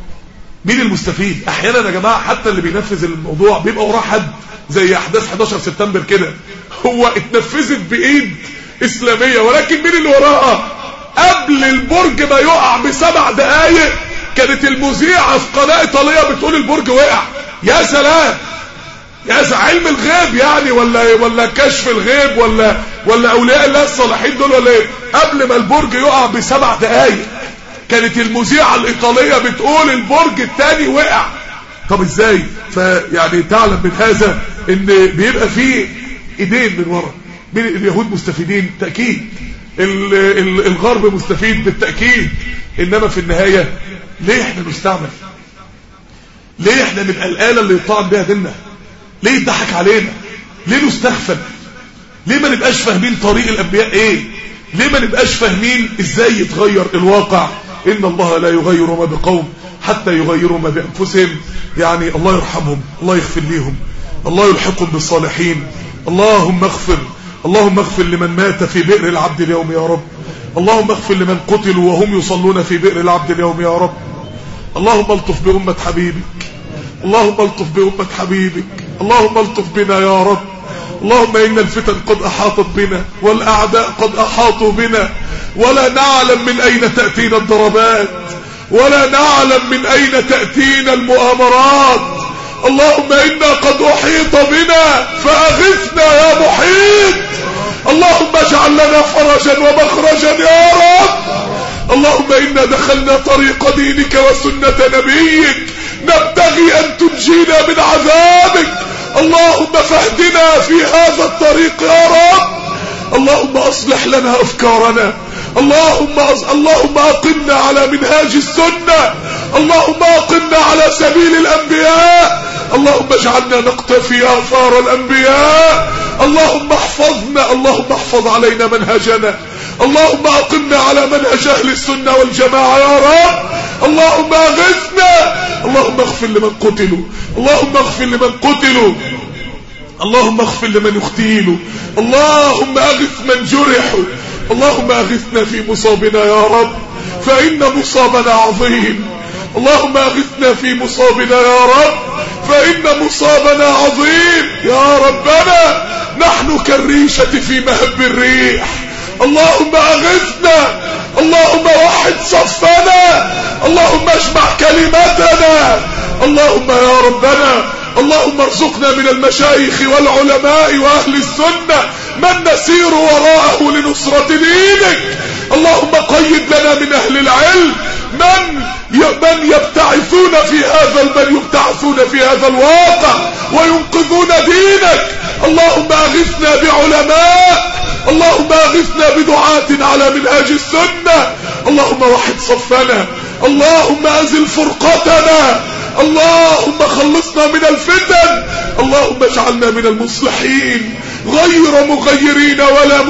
مين المستفيد احيانا يا جماعة حتى اللي بينفذ الموضوع بيبقى وراه حد زي احداث 11 سبتمبر كده هو اتنفذت بايد اسلامية ولكن مين اللي وراها قبل البرج ما يقع بسبع دقايق كانت المذيعة في قناة ايطالية بتقول البرج وقع يا سلام يا سلام علم الغيب يعني ولا ولا كشف الغيب ولا ولا اولياء الله الصالحين دول ولا ايه قبل ما البرج يقع بسبع دقايق كانت المذيعة الايطالية بتقول البرج الثاني وقع طب ازاي فيعني تعلم من هذا ان بيبقى فيه ايدين من ورا مين اليهود مستفيدين تأكيد الغرب مستفيد بالتأكيد انما في النهاية ليه احنا نستعمل ليه احنا نبقى الآلة اللي يطعن بها ديننا ليه يضحك علينا ليه نستخفل ليه ما نبقاش فاهمين طريق الانبياء ايه ليه ما نبقاش فاهمين ازاي يتغير الواقع ان الله لا يغير ما بقوم حتى يغيروا ما بانفسهم يعني الله يرحمهم الله يغفر ليهم الله يلحقهم بالصالحين اللهم اغفر اللهم اغفر لمن مات في بئر العبد اليوم يا رب اللهم اغفر لمن قتلوا وهم يصلون في بئر العبد اليوم يا رب اللهم الطف بأمة حبيبك اللهم الطف بأمة حبيبك اللهم الطف بنا يا رب اللهم إن الفتن قد أحاطت بنا والأعداء قد أحاطوا بنا ولا نعلم من أين تأتينا الضربات ولا نعلم من أين تأتينا المؤامرات اللهم إنا قد أحيط بنا فأغثنا يا محيط اللهم اجعل لنا فرجا ومخرجا يا رب اللهم إنا دخلنا طريق دينك وسنة نبيك نبتغي أن تنجينا من عذابك اللهم فاهدنا في هذا الطريق يا رب اللهم أصلح لنا أفكارنا اللهم أص... اللهم أقمنا على منهاج السنة اللهم أقمنا على سبيل الأنبياء اللهم اجعلنا نقتفي آثار الأنبياء اللهم احفظنا اللهم احفظ علينا منهجنا اللهم أقمنا على منهج أهل السنة والجماعة يا رب اللهم أغثنا اللهم اغفر لمن قتلوا اللهم اغفر لمن قتلوا اللهم اغفر لمن يختيل اللهم اغث من جرحوا اللهم اغثنا في مصابنا يا رب فإن مصابنا عظيم اللهم اغثنا في مصابنا يا رب فإن مصابنا عظيم يا ربنا نحن كالريشة في مهب الريح اللهم اغثنا اللهم وحد صفنا اللهم اجمع كلمتنا اللهم يا ربنا اللهم ارزقنا من المشايخ والعلماء واهل السنة من نسير وراءه لنصرة دينك اللهم قيد لنا من اهل العلم من من يبتعثون في هذا من يبتعثون في هذا الواقع وينقذون دينك اللهم اغثنا بعلماء اللهم اغثنا بدعاة على منهاج السنة اللهم وحد صفنا اللهم ازل فرقتنا اللهم خلصنا من الفتن اللهم اجعلنا من المصلحين غير مغيرين ولا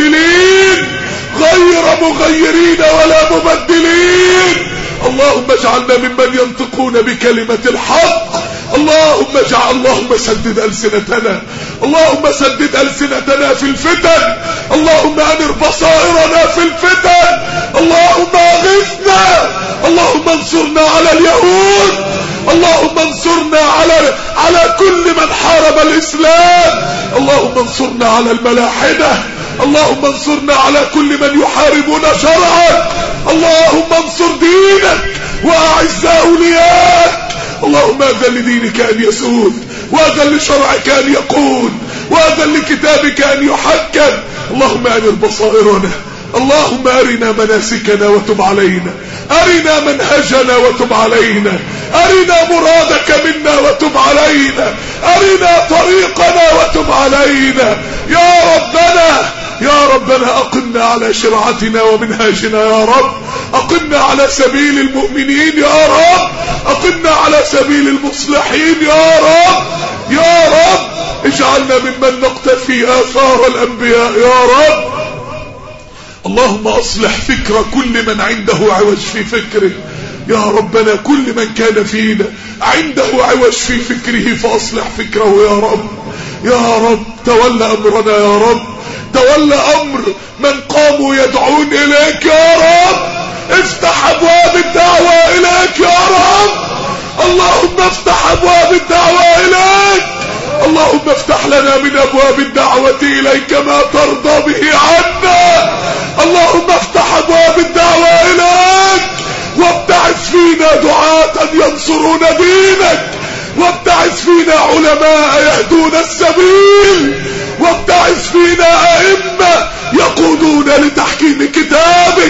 مبدلين غير مغيرين ولا مبدلين اللهم اجعلنا ممن ينطقون بكلمة الحق اللهم اجعل اللهم سدد ألسنتنا اللهم سدد ألسنتنا في الفتن اللهم أنر بصائرنا في الفتن اللهم اغثنا اللهم انصرنا على اليهود اللهم انصرنا على على كل من حارب الإسلام اللهم انصرنا على الملاحدة اللهم انصرنا على كل من يحاربون شرعك اللهم انصر دينك واعز اولياءك اللهم اذن لدينك ان يسود واذن لشرعك ان يقود واذن لكتابك ان يحكم اللهم انر بصائرنا اللهم ارنا مناسكنا وتب علينا ارنا منهجنا وتب علينا ارنا مرادك منا وتب علينا ارنا طريقنا وتب علينا يا ربنا يا ربنا أقمنا على شرعتنا ومنهاجنا يا رب أقمنا على سبيل المؤمنين يا رب أقمنا على سبيل المصلحين يا رب يا رب اجعلنا ممن نقتفي آثار الأنبياء يا رب اللهم أصلح فكر كل من عنده عوج في فكره يا ربنا كل من كان فينا عنده عوج في فكره فأصلح فكره يا رب يا رب تولى أمرنا يا رب تولى أمر من قاموا يدعون إليك يا رب افتح أبواب الدعوة إليك يا رب اللهم افتح أبواب الدعوة إليك اللهم افتح لنا من أبواب الدعوة إليك ما ترضى به عنا اللهم افتح أبواب الدعوة إليك وابتعث فينا دعاة ينصرون دينك وابتعث فينا علماء يهدون السبيل وابتعث فينا أئمة يقودون لتحكيم كتابك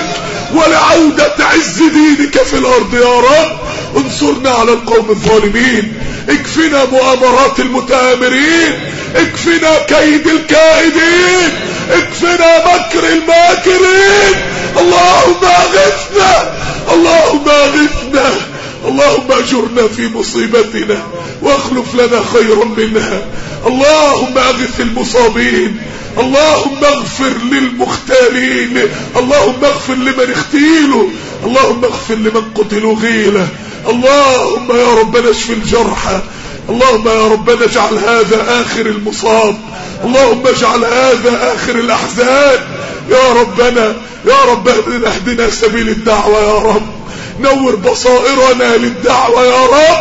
ولعودة عز دينك في الأرض يا رب انصرنا على القوم الظالمين اكفنا مؤامرات المتآمرين اكفنا كيد الكائدين اكفنا مكر الماكرين اللهم اغثنا اللهم اغثنا اللهم اجرنا في مصيبتنا واخلف لنا خيرا منها اللهم اغث المصابين اللهم اغفر للمختالين اللهم اغفر لمن اختيلوا اللهم اغفر لمن قتلوا غيله اللهم يا ربنا اشف الجرحى اللهم يا ربنا اجعل هذا اخر المصاب اللهم اجعل هذا اخر الاحزان يا ربنا يا رب اهدنا سبيل الدعوة يا رب نور بصائرنا للدعوة يا رب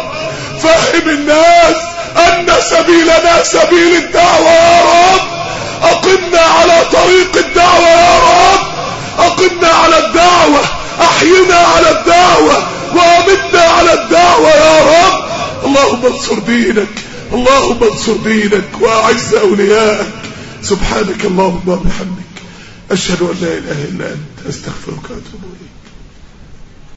فهم الناس ان سبيلنا سبيل الدعوة يا رب اقمنا على طريق الدعوة يا رب اقمنا على الدعوة احينا على الدعوة وامتنا على الدعوة يا رب اللهم انصر دينك اللهم انصر دينك واعز اولياءك سبحانك اللهم وبحمدك اشهد ان لا اله الا انت استغفرك واتوب اليك